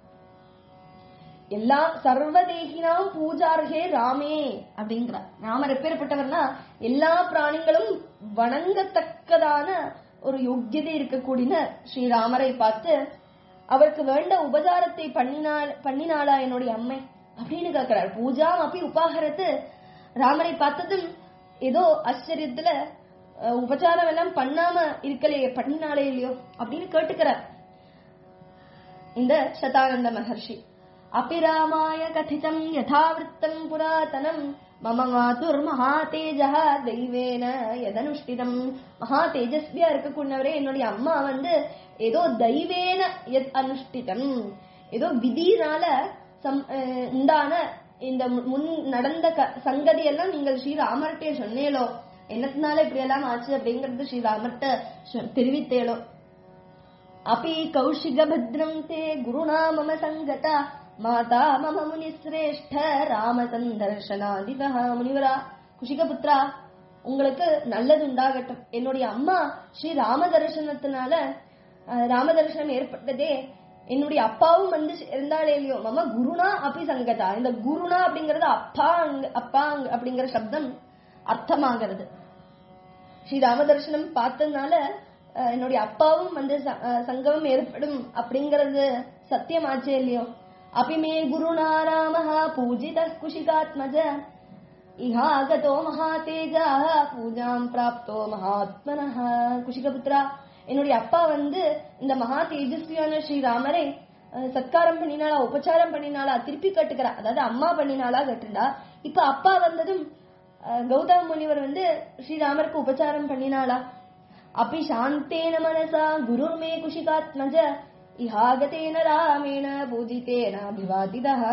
எல்லா சர்வதேகினாம் பூஜார்கே ராமே அப்படிங்கிறார் ராமர் எப்பேற்பட்டவர்னா எல்லா பிராணிகளும் வணங்கத்தக்கதான ஒரு யோக்கியதை இருக்கக்கூடிய ஸ்ரீராமரை பார்த்து அவருக்கு வேண்ட உபசாரத்தை பண்ணினாள் பண்ணினாளா என்னுடைய அம்மை அப்படின்னு கேட்கிறார் பூஜா அப்படி உபாகரத்து ராமரை பார்த்ததும் ஏதோ ஆச்சரியத்துல அஹ், உபச்சாரம் எல்லாம் பண்ணாம இருக்கலையே பண்ணினாலே இல்லையோ அப்படின்னு கேட்டுக்கிறார் இந்த சதானந்த மகர்ஷி அபிராமாய கதிதம் யதாவிருத்தம் புராதனம் மம மாதுர் மகாதேஜா தெய்வேன எதனுஷ்டிதம் மகா தேஜஸ்வியா இருக்கக்கூடியவரே என்னுடைய அம்மா வந்து ஏதோ தெய்வேன எத் அனுஷ்டிதம் ஏதோ விதினால சம் அஹ் உண்டான இந்த மு- முன் நடந்த க- சங்கதி எல்லாம் நீங்கள் ஸ்ரீராமர்கிட்ட சொன்னேலோ என்னத்தினால இப்படி எல்லாம் ஆச்சு அப்படிங்கறது ஸ்ரீராமர்கிட்ட சொ- தெரிவித்தேளோ अपि कौशिकभद्रं ते गुरुणा मम सङ्गता माता मम मुनिश्रेष्ठ ராமசந்தர்ஷனாதிபः முனிவரா குஷிகபுத்ரா உங்களுக்கு நல்லது உண்டாகட்டும் என்னுடைய அம்மா ஸ்ரீ ராம தரிசனத்தினால அஹ், ராம தரிசனம் ஏற்பட்டதே என்னுடைய அப்பாவும் வந்து இருந்தாலே இல்லையோ மம குருணா அப்படி சங்கதா இந்த குருணா அப்படிங்கறது அப்பா அங்க- அப்பா அங்க- அப்படிங்கிற சப்தம் அர்த்தமாகிறது ஸ்ரீ ராம தரிசனம் பார்த்ததுனால அஹ், என்னுடைய அப்பாவும் வந்து ச- அஹ், சங்கமம் ஏற்படும் அப்படிங்கறது சத்தியமாச்சே இல்லையோ அபிமே குருணா ராமஹ பூஜித குஷிகாத்மஜ இஹாகதோ மகாதேஜா பூஜாம் பிராப்தோ மகாத்மனஹ குஷிகபுத்ரா என்னுடைய அப்பா வந்து இந்த மகா தேஜஸ்வியான ஸ்ரீராமரை அஹ், சத்காரம் பண்ணினாளா உபச்சாரம் பண்ணினாளா திருப்பி கட்டுக்கிறா அதாவது அம்மா பண்ணினாளா கட்டுண்டா இப்ப அப்பா வந்ததும் அஹ், கௌதம முனிவர் வந்து ஸ்ரீராமருக்கு உபச்சாரம் பண்ணினாளா அப்படி சாந்தேன மனசா குருர் மே குஷிகாத்மஜ இஹாகதேன ராமேண பூஜிதேன அபிவாதிதः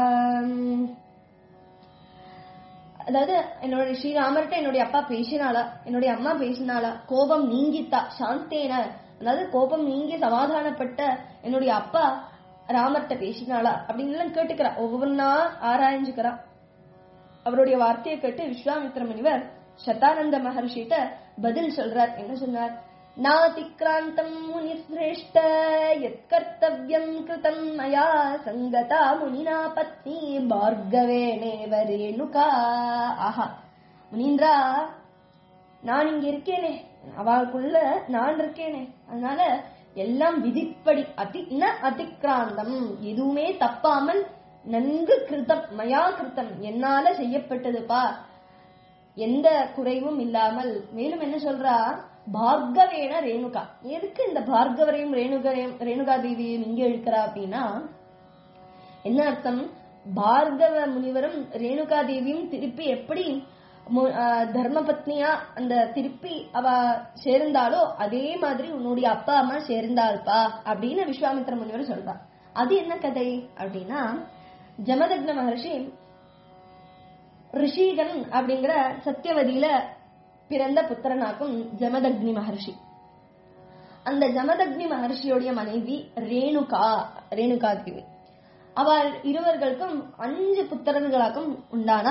அதாவது என்னோட ஸ்ரீராமர்கிட்ட என்னுடைய அப்பா பேசினாளா என்னுடைய அம்மா பேசினாளா கோபம் நீங்கித்தா சாந்தேன அதாவது கோபம் நீங்கி சமாதானப்பட்ட என்னுடைய அப்பா ராமர்கிட்ட பேசினாளா அப்படின்னு எல்லாம் கேட்டுக்கிறா ஒவ்வொன்னா ஆராய்ஞ்சுக்கிறா அவருடைய வார்த்தையை கேட்டு விஸ்வாமித்திர முனிவர் சதானந்த மகர்ஷிட்ட பதில் சொல்றார் என்ன சொன்னார் நாதிக்ராந்தம் முனி சிரேஷ்ட யத் கர்த்தவ்யம் கிருதம் மயா சங்கதா முனினா பத்னி பார்கவேனேவ ரேணுகா ஆஹா முனீந்திரா நான் இங்க இருக்கேனே அவளுக்குள்ள நான் இருக்கேனே அதனால எல்லாம் விதிப்படி அதி ந அதிக்ராந்தம் எதுவுமே தப்பாமல் நன்கு கிருதம் மயா கிருத்தம் என்னால செய்யப்பட்டதுப்பா எந்த குறைவும் இல்லாமல் மேலும் என்ன சொல்றா பார்கவேன ரேணுகா எதுக்கு இந்த பார்கவரையும் ரேணுகரையும் ரேணுகா தேவியையும் இங்க இழுக்கிறா அப்படின்னா என்ன அர்த்தம் பார்கவ முனிவரும் ரேணுகா தேவியும் திருப்பி எப்படி மு- ஆஹ் தர்மபத்னியா அந்த திருப்பி அவ சேர்ந்தாலோ அதே மாதிரி உன்னுடைய அப்பா அம்மா சேர்ந்தாள்பா அப்படின்னு விஸ்வாமித்திர முனிவர் சொல்றா அது என்ன கதை அப்படின்னா ஜமதக்ன மகர்ஷி ரிஷிகன் அப்படிங்கிற சத்தியவதியில பிறந்த புத்திரனாக்கும் ஜமதக்னி மகர்ஷி அந்த ஜமதக்னி மகர்ஷியோடைய மனைவி ரேணுகா ரேணுகா தேவி அவள் இருவர்களுக்கும் அஞ்சு புத்திரர்களாக்கும் உண்டானா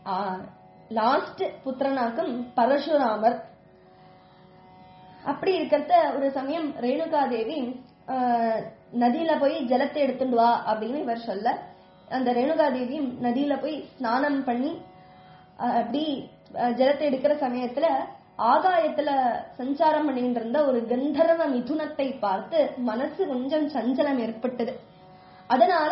லாஸ்ட் புத்திரனாக்கும் பரசுராமர் அப்படி இருக்கிறத ஒரு சமயம் ரேணுகா தேவி ஆஹ், நதியில போய் ஜலத்தை எடுத்துட்டு வா அப்படின்னு இவர் சொல்ல அந்த ரேணுகா தேவியும் நதியில போய் ஸ்நானம் பண்ணி ஆஹ், அப்படி ஆஹ், ஜலத்தை எடுக்கிற சமயத்துல ஆகாயத்துல சஞ்சாரம் பண்ணிட்டு இருந்த ஒரு கந்தர்வ மிதுனத்தை பார்த்து மனசு கொஞ்சம் சஞ்சலம் ஏற்பட்டது அதனால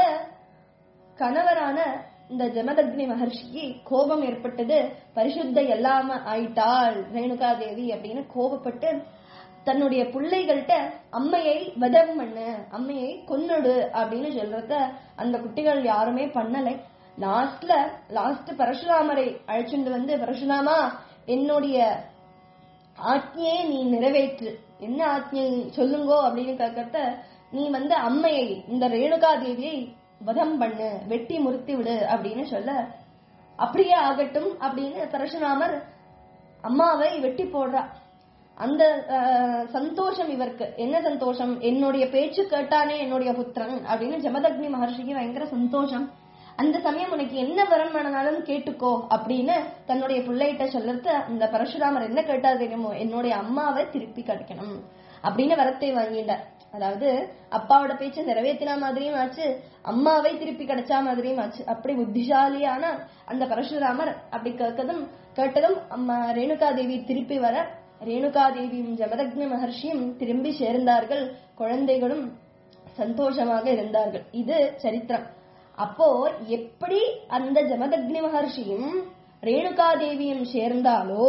கணவரான இந்த ஜமதக்னி மகர்ஷிக்கு கோபம் ஏற்பட்டது பரிசுத்த எல்லாம ஆயிட்டாள் ரேணுகா தேவி அப்படின்னு கோபப்பட்டு தன்னுடைய பிள்ளைகள்கிட்ட அம்மையை வதம் பண்ணு அம்மையை கொன்னுடு அப்படின்னு சொல்றத அந்த குட்டிகள் யாருமே பண்ணலை லாஸ்ட்ல லாஸ்ட் பரசுராமரை அழைச்சிட்டு வந்து பரசுராமா என்னுடைய ஆജ്ഞையை நீ நிறைவேற்று என்ன ஆജ്ഞை சொல்லுங்கோ அப்படின்னு கேட்கறத நீ வந்து அம்மையை இந்த ரேணுகா தேவியை வதம் பண்ணு வெட்டி முறித்து விடு அப்படின்னு சொல்ல அப்படியே ஆகட்டும் அப்படின்னு பரசுராமர் அம்மாவை வெட்டி போடுறா அந்த அஹ், சந்தோஷம் இவருக்கு என்ன சந்தோஷம் என்னுடைய பேச்சு கேட்டானே என்னுடைய புத்திரன் அப்படின்னு ஜமதக்னி மகர்ஷிக்கு பயங்கர சந்தோஷம் அந்த சமயம் உனக்கு என்ன வரம் வேணாலும் கேட்டுக்கோ அப்படின்னு தன்னுடைய பிள்ளைகிட்ட சொல்லறது அந்த பரசுராமர் என்ன கேட்டா தெரியுமோ என்னுடைய அம்மாவை திருப்பி கிடைக்கணும் அப்படின்னு வரத்தை வாங்கிட்டார் அதாவது அப்பாவோட பேச்சை நிறைவேற்றின மாதிரியும் ஆச்சு அம்மாவை திருப்பி கிடைச்சா மாதிரியும் ஆச்சு அப்படி புத்திசாலியான அந்த பரசுராமர் அப்படி கேட்கதும் கேட்டதும் அம்மா ரேணுகா தேவி திருப்பி வர ரேணுகா தேவியும் ஜமதக்னி மகர்ஷியும் திரும்பி சேர்ந்தார்கள் குழந்தைகளும் சந்தோஷமாக இருந்தார்கள் இது சரித்திரம் அப்போ எப்படி அந்த ஜமதக்னி மகர்ஷியும் ரேணுகா தேவியும் சேர்ந்தாலோ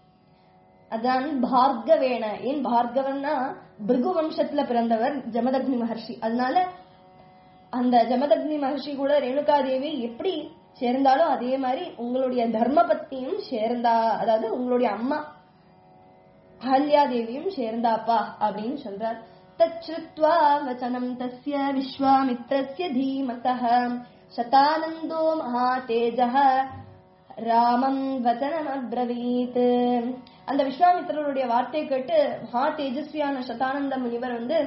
அதான் பார்கவேன ஏன் பார்கவன்னா பிருகு வம்சத்துல பிறந்தவர் ஜமதக்னி மகர்ஷி அதனால அந்த ஜமதக்னி மகர்ஷி கூட ரேணுகா தேவி எப்படி சேர்ந்தாலோ அதே மாதிரி உங்களுடைய தர்மபத்தியும் சேர்ந்தா அதாவது உங்களுடைய அம்மா அஹல்யா தேவியும் சேர்ந்தாப்பா அப்படின்னு சொல்றார் தச்ருத்வா வச்சனம் தஸ்ய விஸ்வாமித்ரஸ்ய தீமதः சதானந்தோ மகாதேஜः ராமம் வச்சனம் அப்ரவீத் அந்த விஸ்வாமித்திரருடைய வார்த்தை கேட்டு மகா தேஜஸ்வியான சதானந்த முனிவர் வந்து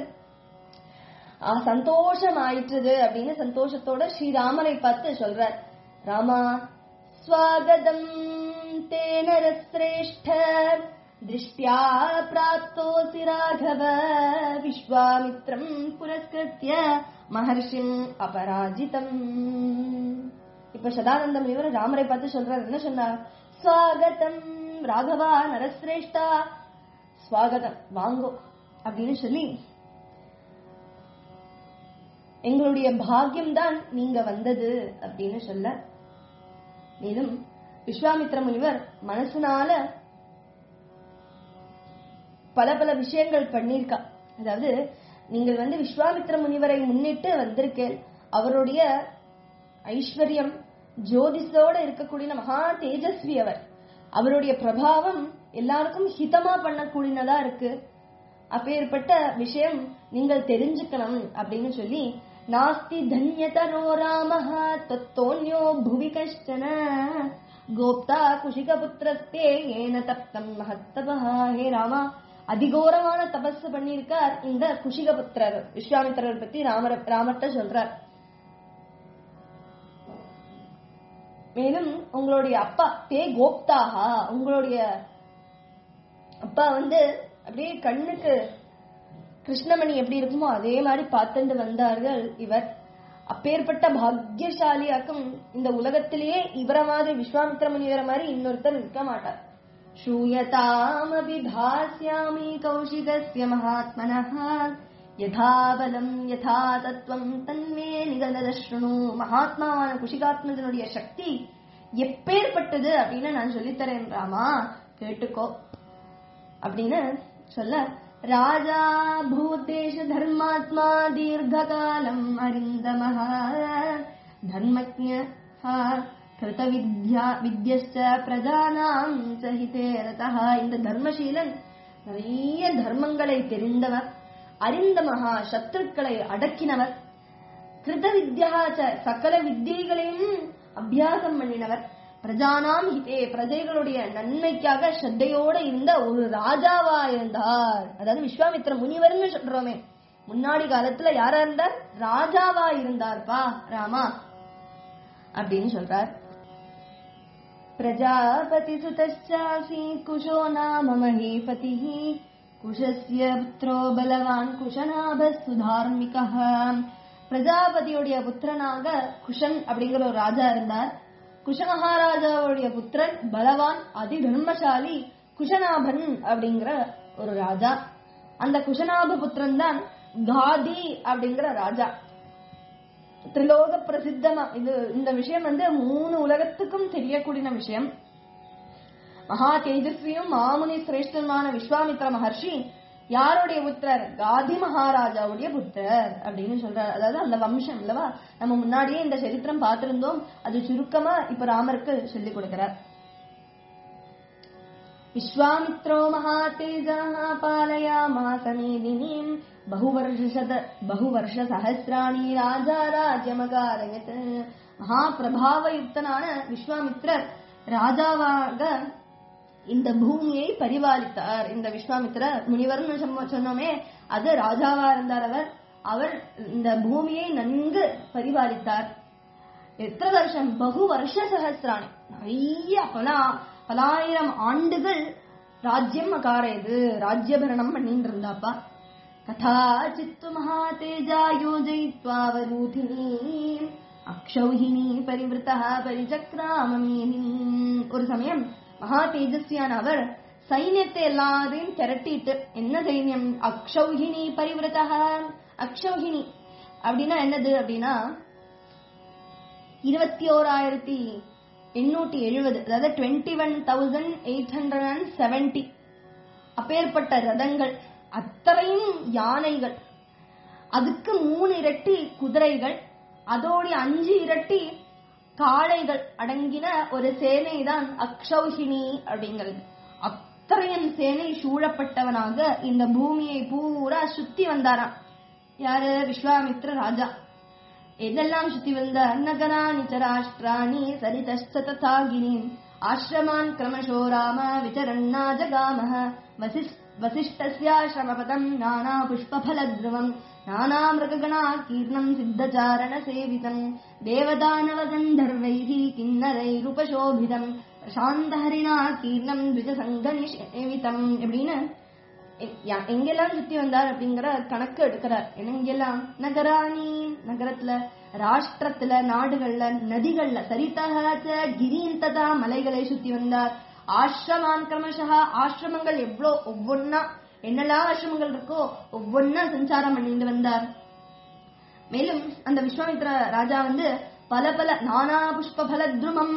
ஆ, சந்தோஷம் ஆயிற்றுது அப்படின்னு சந்தோஷத்தோட ஸ்ரீராமரை பார்த்து சொல்றார் ராமா ஸ்வாகதம் தேனரஸ்ரேஷ்ட திருஷ்டியா பிராப்தோசி ராகவ விஸ்வாமித்ரம் புரஸ்கிருத்ய மகர்ஷிம் அபராஜிதம் இப்ப சதானந்த முனிவர் ராமரை பார்த்து சொல்றார் என்ன சொன்னார் ஸ்வாகதம் ராகவா நரஸ்ரேஷ்டா ஸ்வாகதம் வாங்கோ அப்படின்னு சொல்லி எங்களுடைய பாக்கியம்தான் நீங்க வந்தது அப்படின்னு சொல்ல மேலும் விஸ்வாமித்ர முனிவர் மனசுனால பல பல விஷயங்கள் பண்ணிருக்கா அதாவது நீங்கள் வந்து விஸ்வாமித்ர முனிவரை முன்னிட்டு வந்திருக்கேன் அவருடைய ஐஸ்வர்யம் ஜோதிஷோட இருக்கக்கூடிய மகா தேஜஸ்வி அவர் அவருடைய பிரபாவம் எல்லாருக்கும் ஹிதமா பண்ணக்கூடியதா இருக்கு அப்பேற்பட்ட விஷயம் நீங்கள் தெரிஞ்சுக்கணும் அப்படின்னு சொல்லி நாஸ்தி தன்யதரோ ராமஹ தத்தோன்யோ புவி கஷ்டன கோப்தா குஷிகபுத்திரஸ்தே ஏன தப்தம் மகத்தபா ஹே ராமா அதிகோரமான தபஸ் பண்ணியிருக்கார் இந்த குஷிகபுத்திரர் விஸ்வாமித்திரர் பத்தி ராமர ராமர்ட்ட சொல்றார் மேலும் உங்களுடைய அப்பா தே கோப்தாகா உங்களுடைய அப்பா வந்து அப்படியே கண்ணுக்கு கிருஷ்ணமணி எப்படி இருக்குமோ அதே மாதிரி பார்த்துட்டு வந்தார்கள் இவர் அப்பேற்பட்ட பாக்யசாலியாக்கும் இந்த உலகத்திலேயே இவர மாதிரி விஸ்வாமித்திர முனிவர மாதிரி இன்னொருத்தர் இருக்க மாட்டார் श्रूयतामपि भास्यामि कौशिकस्य महात्मनः यथा பலம் யதா தத்துவம் தன்மே நிகழத ஸ்ருணு மகாத்மாவான குஷிகாத்மஜனுடைய சக்தி எப்பேற்பட்டது அப்படின்னு நான் சொல்லித்தரேன் ராமா கேட்டுக்கோ அப்படின்னு சொல்ல ராஜா பூதேஷ தர்மாத்மா தீர்க்காலம் அரிந்தமஹ தர்மஜ கிருத வித்யா வித்யஸ்ச பிரஜானாம் சஹிதே ரதः இந்த தர்மசீலன் நிறைய தர்மங்களை தெரிந்தவர் அறிந்த மகா சத்துருக்களை அடக்கினவர் கிருத வித்யாச்ச சகல வித்தியைகளையும் அபியாசம் பண்ணினவர் பிரஜானாம் ஹிதே பிரஜைகளுடைய நன்மைக்காக ஸ்ரத்தையோட இருந்த ஒரு ராஜாவா இருந்தார் அதாவது விஸ்வாமித்திர முனிவர்னு சொல்றோமே முன்னாடி காலத்துல யாரா இருந்தார் ராஜாவா இருந்தார்ப்பா ராமா அப்படின்னு சொல்றார் प्रजापतिसुतश्चासी कुशो नाम महीपतिः कुशस्य पुत्रो பலவான் குஷநாப சுதார்மிகः பிரஜாபதியுடைய புத்திரனாக குஷன் அப்படிங்கிற ஒரு ராஜா இருந்தார் குஷ மகாராஜாவுடைய புத்திரன் பலவான் அதி தர்மசாலி குஷநாபன் அப்படிங்கிற ஒரு ராஜா அந்த குஷநாப புத்திரன் தான் காதி அப்படிங்கிற ராஜா திரிலோக பிரசித்தமா இது இந்த விஷயம் வந்து மூணு உலகத்துக்கும் தெரியக்கூடிய விஷயம் மகா தேஜஸ்வியும் மாமுனி சிரேஷ்டமான விஸ்வாமித்ர மகர்ஷி யாருடைய புத்திரர் காதி மகாராஜாவுடைய புத்திரர் அப்படின்னு சொல்றார் அதாவது அந்த வம்சம் இல்லவா நம்ம முன்னாடியே இந்த சரித்திரம் பார்த்திருந்தோம் அது சுருக்கமா இப்ப ராமருக்கு சொல்லிக் கொடுக்கிறார் विश्वामित्रो महातेजः पालयामास मेदिनीम् बहुवर्षशत बहुवर्षसहस्राणि ராஜா ராஜ்யமகாரயத் மகாபிரபாவயுக்தனான விஸ்வாமித்ரர் ராஜாவாக இந்த பூமியை பரிபாலித்தார் இந்த விஸ்வாமித்ர முனிவர்னு சொன்ன- சொன்னோமே அது ராஜாவா இருந்தார் அவர் அவர் இந்த பூமியை நன்கு பரிபாலித்தார் எத்தனை வருஷம் பகு வருஷ சகசிராணி நிறைய பல பலாயிரம் ஆண்டுகள் ராஜ்யம் அகாரது ராஜ்யபரணம் பண்ணிட்டு இருந்தாப்பா கதாச்சித்து மகாதேஜா யோஜயித்வாவரூதினி அக்ஷௌஹினி பரிவிருத்தா பரிசக்ராமமேனி ஒரு சமயம் மகா தேஜஸ்வியான அவர் சைன்யத்தை எல்லாரையும் திரட்டிட்டு என்ன சைன்யம் அக்ஷௌஹினி பரிவிரதா அக்ஷௌஹினி அப்படின்னா என்னது அப்படின்னா இருபத்தி ஓராயிரத்தி எண்ணூத்தி எழுபது அதாவது twenty one thousand eight hundred and seventy அப்பேற்பட்ட ரதங்கள் அத்தனையும் யானைகள் அதுக்கு மூணு இரட்டி குதிரைகள் அதோடைய அஞ்சு இரட்டி காளைகள் அடங்கின ஒரு சேனை தான் அக்ஷௌஹினி அப்படிங்கிறது அத்தனையும் சேனை சூழப்பட்டவனாக இந்த பூமியை பூரா சுத்தி வந்தாராம் யாரு விஸ்வாமித்ர ராஜா எதெல்லாம் சுத்தி வந்த நகராணி ச ராஷ்டிராணி சரிதஸ்த ததாகினி ஆசிரமான் கிரமசோ ராம விசரண்ணா ஜகாமஹ வசிஸ் வசிஷ்டஸ்யாசிரமபதம் நானா புஷ்பஃலத்ருவம் நானா மிருககணா கீர்ணம் சித்தச்சாரண சேவிதம் தேவதானவ கந்தர்வைः கிண்ணரைருபசோபிதம் பிரசாந்தஹரிணா கீர்ணம் த்விஜசங்கனிஷேவிதம் எப்படின்னு எ- யா- எங்கெல்லாம் சுத்தி வந்தார் அப்படிங்கிற கணக்கு எடுக்கிறார் ஏன்னா இங்கெல்லாம் நகராணி நகரத்துல ராஷ்டிரத்துல நாடுகள்ல நதிகள்ல சரிதகாச்ச கிரீன் ததா மலைகளை சுத்தி வந்தார் ஆசிரமான் கிரமஷா ஆசிரமங்கள் எவ்வளோ ஒவ்வொன்னா என்னெல்லாம் ஆசிரமங்கள் இருக்கோ ஒவ்வொன்னா சஞ்சாரம் பண்ணிட்டு வந்தார் மேலும் அந்த விஸ்வாமித்ர ராஜா வந்து பல பல நானா புஷ்ப பலத்ருமம்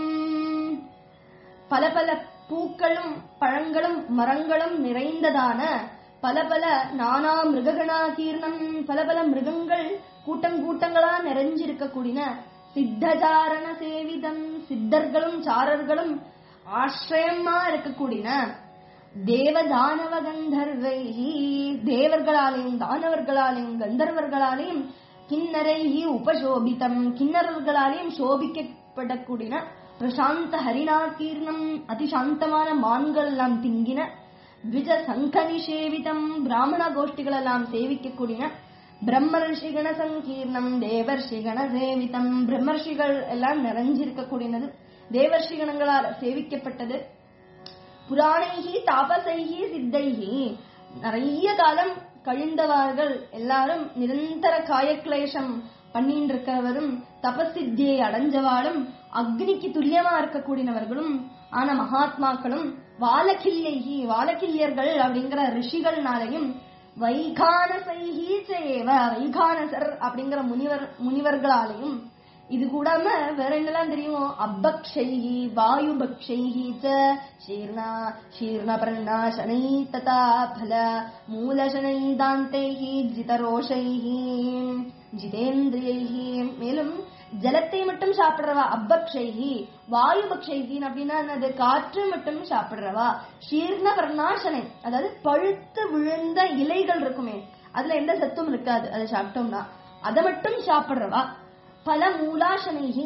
பல பல பூக்களும் பழங்களும் மரங்களும் நிறைந்ததான பல பல நானா மிருககணா கீர்ணம் பல பல மிருகங்கள் கூட்டம் கூட்டங்களா நிறைஞ்சிருக்கக்கூடிய சித்தச்சாரண சேவிதம் சித்தர்களும் சாரர்களும் ஆசிரயமா இருக்கக்கூடிய தேவதானவ கந்தர்வைஹி தேவர்களாலையும் தானவர்களாலையும் கந்தர்வர்களாலையும் கிண்ணரைஹி உபசோபிதம் கிண்ணறர்களாலையும் சோபிக்கப்படக்கூடிய பிரசாந்த ஹரிணாகீர்ணம் அதிசாந்தமான மான்கள் எல்லாம் திங்கின த்விஜ சங்க நிஷேவிதம் பிராமண கோஷ்டிகளெல்லாம் சேவிக்கக்கூடிய பிரம்மர்ஷிகண சங்கீர்ணம் தேவர்ஷிகண சேவிதம் பிரம்மர்ஷிகள் எல்லாம் நிறைஞ்சிருக்கக்கூடியது தேவர்ஷிகணங்களால் சேவிக்கப்பட்டது புராணைகி தாபசைகி சித்தைகி நிறைய காலம் கழிந்தவார்கள் எல்லாரும் நிரந்தர காயக்லேஷம் பண்ணிட்டு இருக்கவரும் தபசித்தியை அடைஞ்சவாளும் அக்னிக்கு துல்லியமா இருக்கக்கூடியவர்களும் ஆன மகாத்மாக்களும் வாலகில்யகி வாலகில்யர்கள் அப்படிங்கிற ரிஷிகள்னாலையும் வைகானசைகி சேவ வைகானசர் அப்படிங்கிற முனிவர் முனிவர்களாலையும் இது கூடாம வேற என்னெல்லாம் தெரியும் அப்பக்ஷைஹி வாயுபக்ஷைஹி ச ஷீர்ணா ஷீர்ணபர்ணா சனை ததா பல மூலசனை தாந்தைஹி ஜிதரோஷைஹி ஜிதேந்திரியைஹி மேலும் ஜலத்தை மட்டும் சாப்பிடுறவா அப்பக்ஷைஹி வாயுபக்ஷைஹி அப்படின்னா என்னது காற்று மட்டும் சாப்பிடுறவா ஷீர்ண வர்ணாசனை அதாவது பழுத்து விழுந்த இலைகள் இருக்குமே அதுல எந்த சத்தும் இருக்காது அதை சாப்பிட்டோம்னா அதை மட்டும் சாப்பிடுறவா பல மூலாசனைகி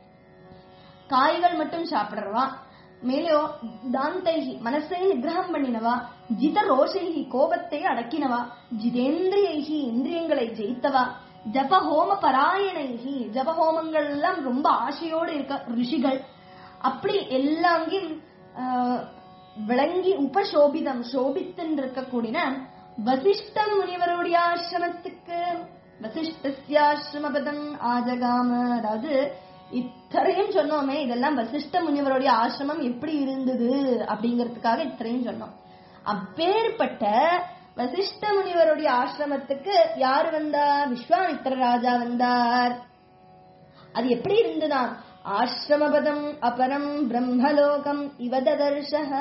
காய்கள் மட்டும் சாப்பிடுறவா மேலோ தாந்தைகி மனசை நிகிரகம் பண்ணினவா ஜித ரோஷைகி கோபத்தை அடக்கினவா ஜிதேந்திரியைகி இந்திரியங்களை ஜெயித்தவா ஜப ஹோம பராயணைகி ஜப ஹோமங்கள் எல்லாம் ரொம்ப ஆசையோடு இருக்க ரிஷிகள் அப்படி எல்லாங்கேயும் ஆஹ், விளங்கி உபசோபிதம் சோபித்துன்னு இருக்கக்கூடிய வசிஷ்ட முனிவருடைய ஆசிரமத்துக்கு வசிஷ்டஸ்யாசிரமபதம் ஆஜகாம அதாவது இத்தனையும் சொன்னோமே இதெல்லாம் வசிஷ்ட முனிவருடைய ஆசிரமம் எப்படி இருந்தது அப்படிங்கறதுக்காக இத்தனையும் சொன்னோம் அப்பேற்பட்ட வசிஷ்ட முனிவருடைய ஆசிரமத்துக்கு யார் வந்தா விஸ்வாமித்திர ராஜா வந்தார் அது எப்படி இருந்ததாம் ஆசிரமபதம் அபரம் பிரம்மலோகம் இவததர்ஷக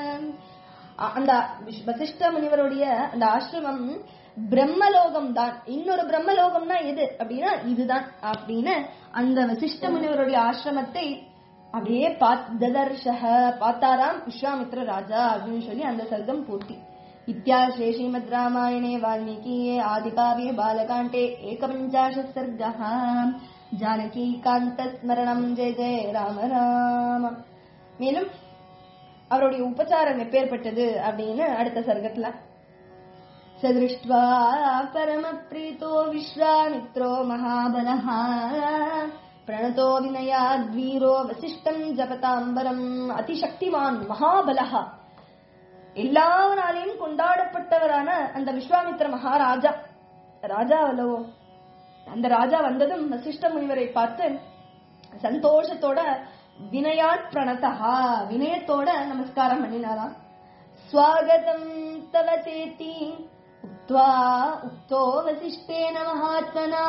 அந்த விஷ்- வசிஷ்ட முனிவருடைய அந்த ஆசிரமம் பிரம்மலோகம் தான் இன்னொரு பிரம்மலோகம்னா எது அப்படின்னா இதுதான் அப்படின்னு அந்த வசிஷ்ட முனிவருடைய ஆசிரமத்தை அப்படியே ததர்ஷக பார்த்தாராம் விஸ்வாமித்ர ராஜா அப்படின்னு சொல்லி அந்த சர்க்கம் பூர்த்தி இத்தியாசே ஸ்ரீமத் ராமாயணே வால்மீகியே ஆதிகாவிய பாலகாண்டே ஏகபஞ்சாஷத் சர்கः ஜானகி காந்த ஸ்மரணம் ஜெய ஜெய ராம ராம மேலும் அவருடைய உபச்சாரம் எப்பேற்பட்டது அப்படின்னு அடுத்த சர்க்கத்துல சதிருஷ்டுவா பரமப்ரீதோ விஸ்வாமித்ரோ மகாபலः பிரணதோ வினயாத்வீரோ வசிஷ்டம் ஜபதாம்பரம் அதிசக்திமான் மகாபலः எல்லாவனாலையும் கொண்டாடப்பட்டவரான அந்த விஸ்வாமித்ர மகாராஜா ராஜா அல்லவோ அந்த ராஜா வந்ததும் வசிஷ்ட முனிவரை பார்த்து சந்தோஷத்தோட வினயாத் பிரணதா வினயத்தோட நமஸ்காரம் பண்ணினாராம் ஸ்வாகதம் தவ சேத்தி உக்த்வா உக்தோ வசிஷ்டேன மகாத்மனா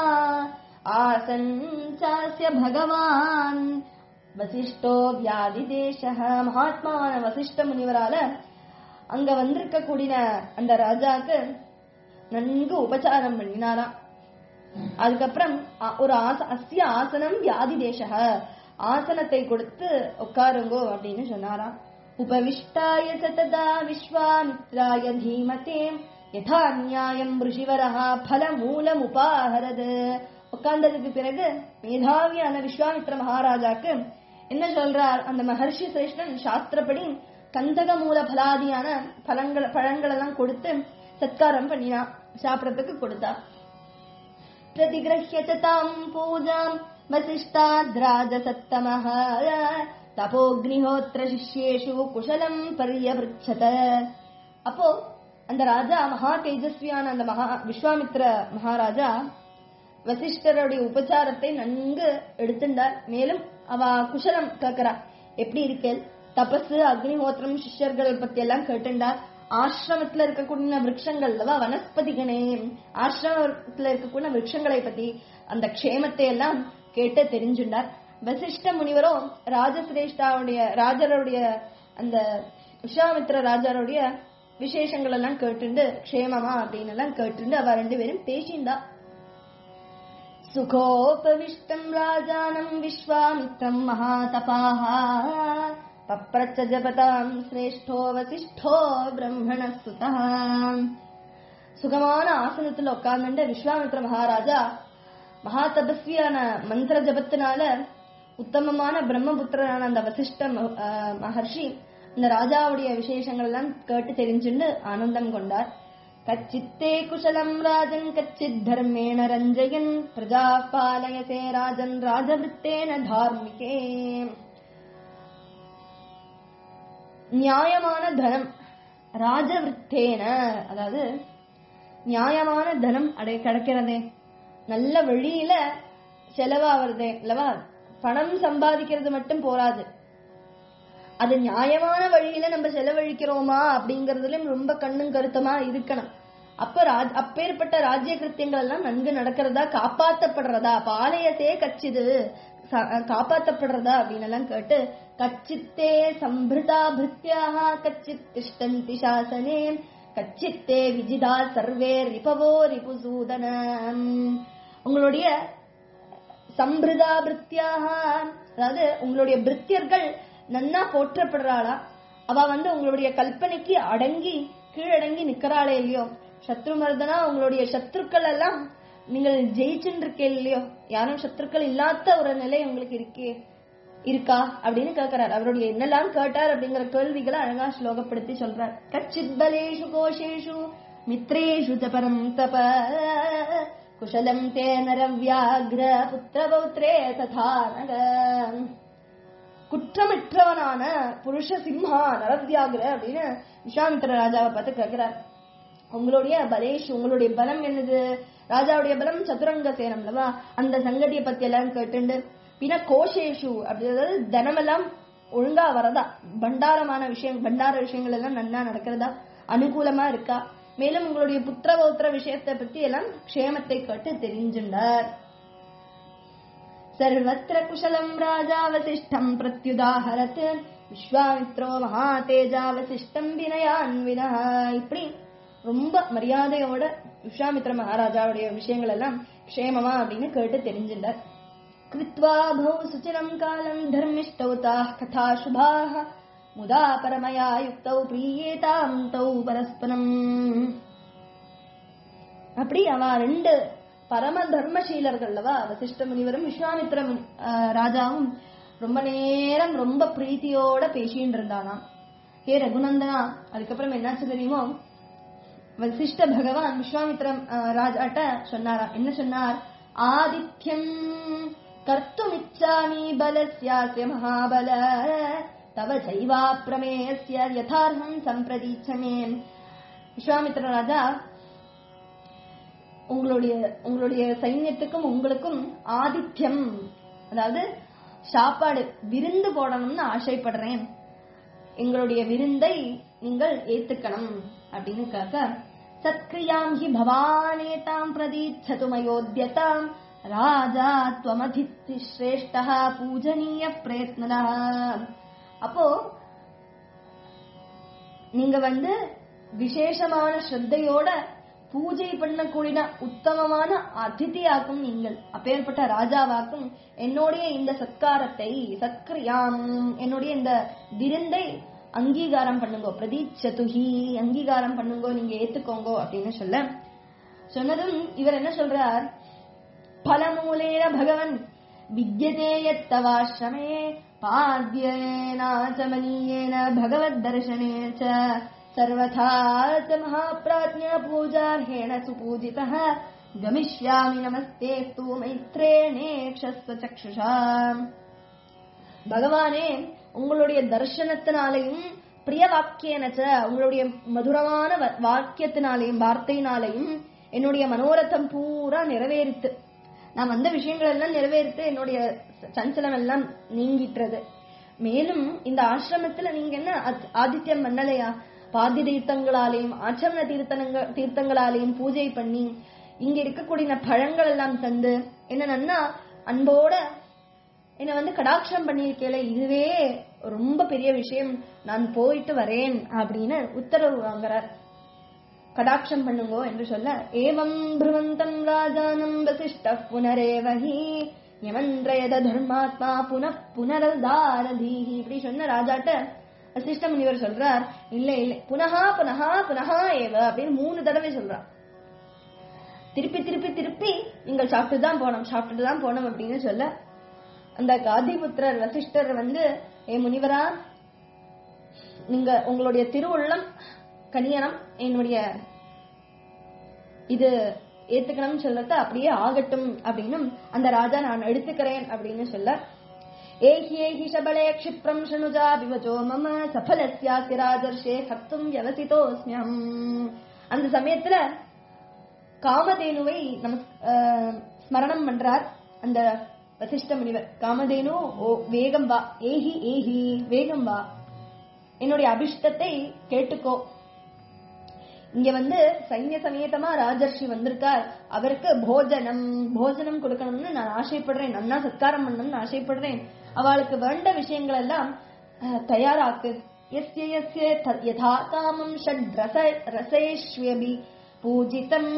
ஆசன் சாஸ்ய பகவான் வசிஷ்டோ வியாதிதேசக மகாத்மாவான வசிஷ்ட முனிவரால அங்க வந்திருக்கக்கூடிய அந்த ராஜாக்கு நன்கு உபச்சாரம் பண்ணினாராம் அதுக்கப்புறம் அ- ஒரு ஆச அஸ்ய ஆசனம் வியாதி தேசக ஆசனத்தை கொடுத்து உட்காருங்கோ அப்படின்னு சொன்னாராம் உபவிஷ்டாய சததா விஸ்வாமித்ராய தீமதே யதா நியாயம் ரிஷிவரஹா பல மூலம் உபாஹரது உட்கார்ந்ததுக்கு பிறகு மேதாவியான விஸ்வாமித்ர மகாராஜாக்கு என்ன சொல்றார் அந்த மகர்ஷி சிரேஷ்டன் சாஸ்திரப்படி கந்தக மூல பலாதியான பழங்கள் பழங்கள் எல்லாம் கொடுத்து சத்காரம் பண்ணினா சாப்பிடறதுக்கு கொடுத்தா प्रतिगृह्य च ताम् पूजाम् वसिष्ठाद्राजसत्तमः தபோக்னிஹோத்திர சிஷ்யேஷு குஷலம் பரியவృచ్చத அப்போ அந்த ராஜா மகா தேஜஸ்வியான அந்த மகா விஸ்வாமித்ர மகாராஜா வசிஷ்டருடைய உபச்சாரத்தை நன்கு எடுத்துட்டார் மேலும் அவ குஷலம் கேக்குறா எப்படி இருக்கேள் தபசு அக்னிஹோத்திரம் சிஷ்யர்கள் பத்தி எல்லாம் கேட்டுண்டார் ஆசிரமத்துல இருக்கக்கூடிய விருட்சங்கள் அல்லவா வனஸ்பதிகனே ஆசிரமத்துல இருக்கக்கூடிய விருட்சங்களை பத்தி அந்த க்ஷேமத்தை எல்லாம் கேட்டு தெரிஞ்சுண்டார் வசிஷ்ட முனிவரோ ராஜசிரேஷ்டாவுடைய ராஜருடைய அந்த விஸ்வாமித்ர ராஜருடைய விசேஷங்கள் எல்லாம் கேட்டுண்டு க்ஷேமமா அப்படின்னு எல்லாம் கேட்டுண்டு அவ ரெண்டு பேரும் பேசிண்டா सुखोपविष्टम् राजानम् विश्वामित्रम् महातपाः பப்ரச்ச ஜபதாம் சிரேஷ்டோ வசிஷ்டோ பிரம்மண சுதா சுகமான ஆசனத்துல உட்கார்ந்துட்டு விஸ்வாமித்ர மகாராஜா மகா தபஸ்வியான மந்திர ஜபத்தினால உத்தமமான பிரம்மபுத்திரனான அந்த வசிஷ்ட ம- ஆஹ் மகர்ஷி இந்த ராஜாவுடைய விசேஷங்கள் எல்லாம் கேட்டு தெரிஞ்சுண்டு ஆனந்தம் கொண்டார் கச்சித்தே குஷலம் ராஜன் கச்சித் தர்மேண ரஞ்சயன் பிரஜா பாலயசே ராஜன் ராஜவிருத்தேன தார்மிகே நியாயமான தனம் ராஜவிருத்தேன அதாவது நியாயமான தனம் அடை கிடைக்கிறதே நல்ல வழியில செலவாகிறதே அல்லவா பணம் சம்பாதிக்கிறது மட்டும் போராது அது நியாயமான வழியில நம்ம செலவழிக்கிறோமா அப்படிங்கறதுலயும் ரொம்ப கண்ணும் கருத்தமா இருக்கணும் அப்ப ராஜ் அப்பேற்பட்ட ராஜ்ய கிருத்தியங்கள் எல்லாம் நன்கு நடக்கிறதா காப்பாத்தப்படுறதா பாளையத்தே கச்சிது ச- காப்பாத்தப்படுறதா அப்படின்னு எல்லாம் கேட்டு கச்சித்தே சம்பிருதா பிருத்தியாக கச்சித் திஷ்டந்தி சாசனே கச்சித்தே விஜிதா சர்வே ரிபவோ ரிபுசூதனம் உங்களுடைய சம்பிரதா பிருத்தியாக அதாவது உங்களுடைய பிருத்தியர்கள் நன்னா போற்றப்படுறாளா அவ வந்து உங்களுடைய கல்பனைக்கு அடங்கி கீழடங்கி நிக்கறாளே இல்லையோ சத்ருமர்தனா உங்களுடைய சத்ருக்கள் எல்லாம் நீங்கள் ஜெயிச்சுட்டு இருக்கே இல்லையோ யாரும் சத்ருக்கள் இல்லாத ஒரு நிலை உங்களுக்கு இருக்கே இருக்கா அப்படின்னு கேட்கிறார் அவருடைய என்னெல்லாம் கேட்டார் அப்படிங்கிற கேள்விகளை அழகா ஸ்லோகப்படுத்தி சொல்றார் கச்சித் பலேஷு கோஷேஷு மித்ரேஷு ச பரம் தப குஷலம் தே நரவியாகிர புத்திர பௌத்ரே ததா நக குற்றமற்றவனான புருஷ சிம்ஹா நரவியாகிர அப்படின்னு விஸ்வாமித்திர ராஜாவை பார்த்து கேட்கிறார் உங்களுடைய பலேஷ் உங்களுடைய பலம் என்னது ராஜாவுடைய பலம் சதுரங்க சேனம் அல்லவா அந்த சங்கதியை பத்தி எல்லாம் கேட்டுண்டு பின்ன கோஷேஷு அப்படி அதாவது தனமெல்லாம் ஒழுங்கா வரதா பண்டாரமான விஷயம் பண்டார விஷயங்கள் எல்லாம் நன்னா நடக்கிறதா அனுகூலமா இருக்கா மேலும் உங்களுடைய புத்திர பௌத்திர விஷயத்தை பத்தி எல்லாம் க்ஷேமத்தை கேட்டு தெரிஞ்சுண்டார் सर्वत्र कुशलम् राजा वसिष्ठम् प्रत्युदाहरत् விஸ்வாமித்ரோ மகாதேஜா வசிஷ்டம் வினயான்வினः இப்படி ரொம்ப மரியாதையோட விஸ்வாமித்ர மகாராஜாவுடைய விஷயங்கள் எல்லாம் க்ஷேமமா அப்படின்னு கேட்டு தெரிஞ்சின்றார் கிருத்வா பௌ சுச்சிரம் காலம் தர்மிஷ்டௌ தாः கதா சுபாः முதா பரமயா யுக்தௌ பிரியேதாம் தௌ பரஸ்பரம் அப்படி அவ ரெண்டு பரம தர்மசீலர்கள் அல்லவா வசிஷ்ட முனிவரும் விஸ்வாமித்திர முனி- ஆஹ் ராஜாவும் ரொம்ப நேரம் ரொம்ப பிரீத்தியோட பேசிட்டு இருந்தானாம் ஹே ரகுநந்தனா அதுக்கப்புறம் என்னாச்சு தெரியுமோ வசிஷ்ட பகவான் விஸ்வாமித்திரம் ஆஹ் ராஜாட்ட சொன்னாரா என்ன சொன்னார் ஆதித்யம் கர்த்துமிச்சாமி பலஸ்யாஸ்ய மகாபல தவ சைவா பிரமேயஸ்ய யதார்த்தம் சம்பிரதீச்சமே விஸ்வாமித்திர ராஜா உங்களுடைய உங்களுடைய சைன்யத்துக்கும் உங்களுக்கும் ஆதித்யம் அதாவது சாப்பாடு விருந்து போடணும்னு ஆசைப்படுறேன் எங்களுடைய விருந்தை நீங்கள் ஏத்துக்கணும் அப்படின்னு கேட்க சத்கிரியாம் ஹி பவானேதாம் பிரதீட்சது மயோத்யதாம் ராஜா துவமதித்தி ஸ்ரேஷ்டா பூஜனீய பிரயத்னதா அப்போ நீங்க வந்து விசேஷமான ஸ்ரத்தையோட பூஜை பண்ணக்கூடிய உத்தமமான அதிதியாக்கும் நீங்கள் அப்பேற்பட்ட ராஜாவாக்கும் என்னுடைய இந்த சத்காரத்தை சத்கிரியாம் என்னுடைய இந்த விருந்தை அங்கீகாரம் பண்ணுங்கோ பிரதீட்சதுஹி அங்கீகாரம் பண்ணுங்கோ நீங்க ஏத்துக்கோங்கோ அப்படின்னு சொல்ல சொன்னதும் இவர் என்ன சொல்றார் फलमूलेन भगवन् विद्यते यत्तवाश्रमे पाद्येनाचमनीयेन भगवद्दर्शने च सर्वथा च महाप्राज्ञपूजार्हेण सुपूजितः गमिष्यामि नमस्तेऽस्तु मैत्रेणेक्षस्व चक्षुषा பகவானே உங்களுடைய தர்சனத்தினாலையும் பிரிய வாக்கியனச்ச உங்களுடைய மதுரமான வ- வாக்கியத்தினாலையும் வார்த்தையினாலையும் என்னுடைய மனோரதம் பூரா நிறைவேறித்து நான் வந்த விஷயங்கள் எல்லாம் நிறைவேறித்து என்னுடைய சஞ்சலம் எல்லாம் நீங்கிட்டுறது மேலும் இந்த ஆசிரமத்துல நீங்க என்ன ஆத்- ஆதித்யம் பண்ணலையா பாதி தீர்த்தங்களாலேயும் ஆச்சமண தீர்த்தனங்க தீர்த்தங்களாலேயும் பூஜை பண்ணி இங்க இருக்கக்கூடிய பழங்கள் எல்லாம் தந்து என்ன நன்னா அன்போட என்னை வந்து கடாட்சம் பண்ணியிருக்கேல இதுவே ரொம்ப பெரிய விஷயம் நான் போயிட்டு வரேன் அப்படின்னு உத்தரவு வாங்குறார் கடாட்சம் பண்ணுங்கோ என்று சொல்ல ஏவம் பிருவந்தம் ராஜானம் வசிஷ்ட புனரேவஹி யமன்றயத தர்மாத்மா புன புனரதாரதீஹி இப்படி சொன்ன ராஜாட்ட வசிஷ்ட முனிவர் சொல்றார் இல்ல இல்ல புனகா புனகா புனகா ஏவ அப்படின்னு மூணு தடவை சொல்றார் திருப்பி திருப்பி திருப்பி நீங்கள் சாப்பிட்டு தான் போனோம் சாப்பிட்டுட்டு தான் போனோம் அப்படின்னு சொல்ல அந்த காதிபுத்திரர் வசிஷ்டர் வந்து ஏ முனிவரா நீங்க உங்களுடைய திருவுள்ளம் கனியனம் என்னுடைய இது ஏத்துக்கணும்னு சொல்லத்த அப்படியே ஆகட்டும் அப்படின்னும் அந்த ராஜா நான் எடுத்துக்கிறேன் அப்படின்னு சொல்ல ஏஹி ஏஹி சபலே க்ஷிப்ரம் ஷணுஜா பிவச்சோ மம சஃபலஸ்யாஸ்ய ராஜர்ஷே ஹத்தும் யவசிதோஸ்மியம் அந்த சமயத்துல காமதேனுவை நம ஆஹ், ஸ்மரணம் பண்றார் அந்த வசிஷ்ட முனிவர் காமதேனு ஓ வேகம் வா ஏஹி ஏஹி வேகம் வா என்னுடைய அபிஷ்டத்தை கேட்டுக்கோ இங்க வந்து சைன்ய சமேதமா ராஜர்ஷி வந்திருக்கார் அவருக்கு போஜனம் போஜனம் கொடுக்கணும்னு நான் ஆசைப்படுறேன் நன்னா சத்காரம் பண்ணணும்னு ஆசைப்படுறேன் அவளுக்கு வேண்ட விஷயங்கள் எல்லாம் அஹ், தயாராக்கு எஸ்ய எஸ்ய த- யதா காமம் ஷட் ரச ரசேஷ்வபி பூஜிதம்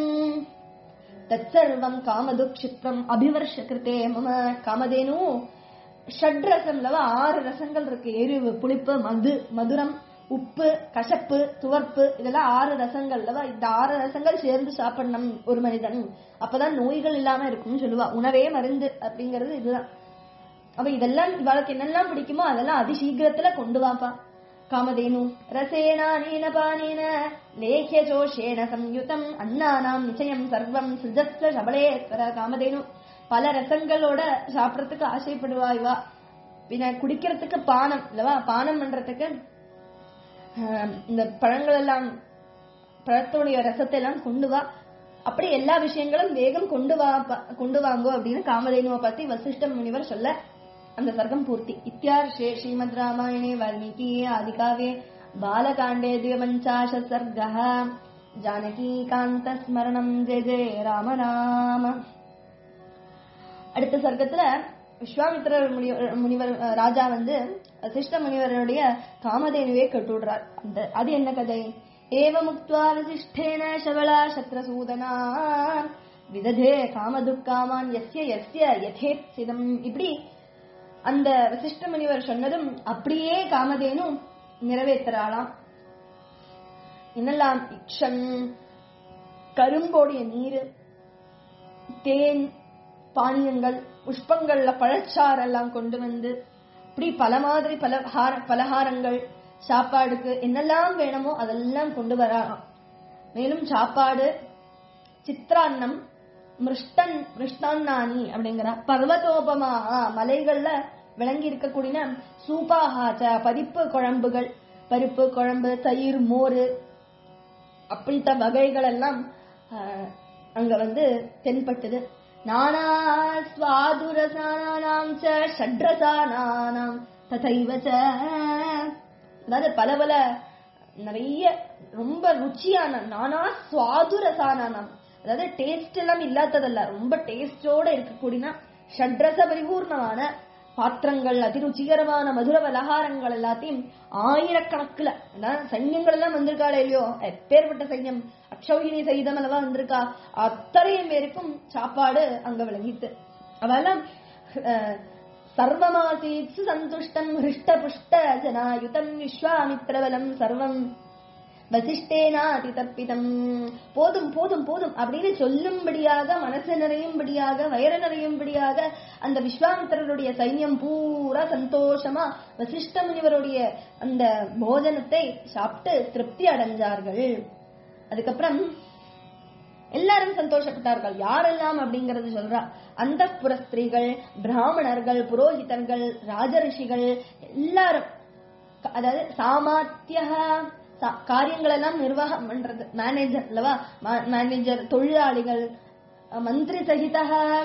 தற்சர்வம் காமது க்ஷிப்ரம் அபிவர்ஷ கிருத்தே மம காமதேனு ஷட் ரசம்லவ ஆறு ரசங்கள் இருக்கு எரிவு புளிப்பு மது மதுரம் உப்பு கசப்பு துவர்ப்பு இதெல்லாம் ஆறு ரசங்கள்லவா இந்த ஆறு ரசங்கள் சேர்ந்து சாப்பிடணும் ஒரு மனிதன் அப்பதான் நோய்கள் இல்லாம இருக்கும்னு சொல்லுவா உணவே மருந்து அப்படிங்கறது இதுதான் அப்ப இதெல்லாம் இவளுக்கு என்னெல்லாம் பிடிக்குமோ அதெல்லாம் அதி சீக்கிரத்துல கொண்டு வாப்பா காமதேனு ரசேனா நீனபானேன லேஹ்ய ஜோஷேன சம்யுதம் அன்னானாம் நிச்சயம் சர்வம் சிஜஸ்வ சபலேஸ்வர காமதேனு பல ரசங்களோட சாப்பிடறதுக்கு ஆசைப்படுவா இவா பின்ன குடிக்கிறதுக்கு பானம் இல்லவா பானம் பண்றதுக்கு ஆஹ், இந்த பழங்கள் எல்லாம் பழத்தோடைய ரசத்தை எல்லாம் கொண்டு வா அப்படி எல்லா விஷயங்களும் வேகம் கொண்டு வா ப- கொண்டு வாங்கோ அப்படின்னு காமதேனுவை பத்தி வசிஷ்ட முனிவர் சொல்ல அந்த சர்க்கம் பூர்த்தி இத்தியார்ஷே ஸ்ரீமத் ராமாயணே வால்மீகி ஆதிகாவே பாலகாண்டே द्विपञ्चाश सर्गः ஜானகீகாந்தஸ்மரணம் ஜெய ஜெய ராம ராம அடுத்த சர்க்கத்துல விஸ்வாமித்திரர் முனிவர் முனிவர் அஹ், ராஜா வந்து சிஷ்ட முனிவருடைய காமதேனுவே கட்டுடுறார் அந்த அது என்ன கதை ஏவமுக்த்வா வசிஷ்டேன சபலா சத்ரசூதனா விததே காமதுக்காமான் எஸ்ய எஸ்ய யதேப்சிதம் இப்படி அந்த வசிஷ்ட முனிவர் சொன்னதும் அப்படியே காமதேனு நிறைவேற்றுறாளாம் என்னெல்லாம் இக்ஷன் கரும்போடைய நீர் தேன் பானியங்கள் புஷ்பங்கள்ல பழச்சாறு எல்லாம் கொண்டு வந்து இப்படி பல மாதிரி பலஹார பலகாரங்கள் சாப்பாடுக்கு என்னெல்லாம் வேணுமோ அதெல்லாம் கொண்டு வராராம் மேலும் சாப்பாடு சித்ரான்னம் மிருஷ்டன் மிருஷ்டான்னானி அப்படிங்கிற பர்வதோபமா மலைகள்ல விளங்கி இருக்கக்கூடிய சூப்பாகாச்ச பரிப்பு குழம்புகள் பருப்பு குழம்பு தயிர் மோர் அப்படித்த வகைகள் எல்லாம் ஆஹ், அங்க வந்து தென்பட்டது நானா ஸ்வாதுரசானாம் ச ஷட்ரசானாம் ததைவ ச அதாவது பல பல நிறைய ரொம்ப ருச்சியான நானா சுவாதுரசானாம் அதாவது டேஸ்ட் எல்லாம் இல்லாததல்ல ரொம்ப டேஸ்டோட இருக்கக்கூடிய ஷட்ரச பரிபூர்ணமான பாத்திரங்கள் அதிருச்சிகரமான மதுர பலகாரங்கள் எல்லாத்தையும் ஆயிரக்கணக்குல அதான் சைன்யங்கள் எல்லாம் வந்திருக்காளே இல்லையோ எப்பேற்பட்ட சைன்யம் அக்ஷௌகினி சைதம் அல்லவா வந்திருக்கா அத்தனையும் பேருக்கும் சாப்பாடு அங்க விளங்கிட்டு அவெல்லாம் அஹ், சர்வமாசீத் சுசந்துஷ்டம் ஹிருஷ்ட புஷ்ட ஜனாயுதம் விஸ்வாமித்ரபலம் சர்வம் வசிஷ்டேனாதி தப்பிதம் போதும் போதும் போதும் அப்படின்னு சொல்லும்படியாக மனசு நிறையும்படியாக வயிறு நிறையும்படியாக அந்த விஸ்வாமித்திரருடைய சைன்யம் பூரா சந்தோஷமா வசிஷ்ட முனிவருடைய அந்த போஜனத்தை சாப்பிட்டு திருப்தி அடைஞ்சார்கள் அதுக்கப்புறம் எல்லாரும் சந்தோஷப்பட்டார்கள் யாரெல்லாம் அப்படிங்கறது சொல்றா அந்த ஸ்திரீகள் பிராமணர்கள் புரோஹிதர்கள் ராஜரிஷிகள் எல்லாரும் க- அதாவது சாமாத்திய காரியங்கள் எல்லாம் நிர்வாகம் பண்றது மேனேஜர் அல்லவா மேனேஜர் தொழிலாளிகள் அஹ், மந்திரி சகித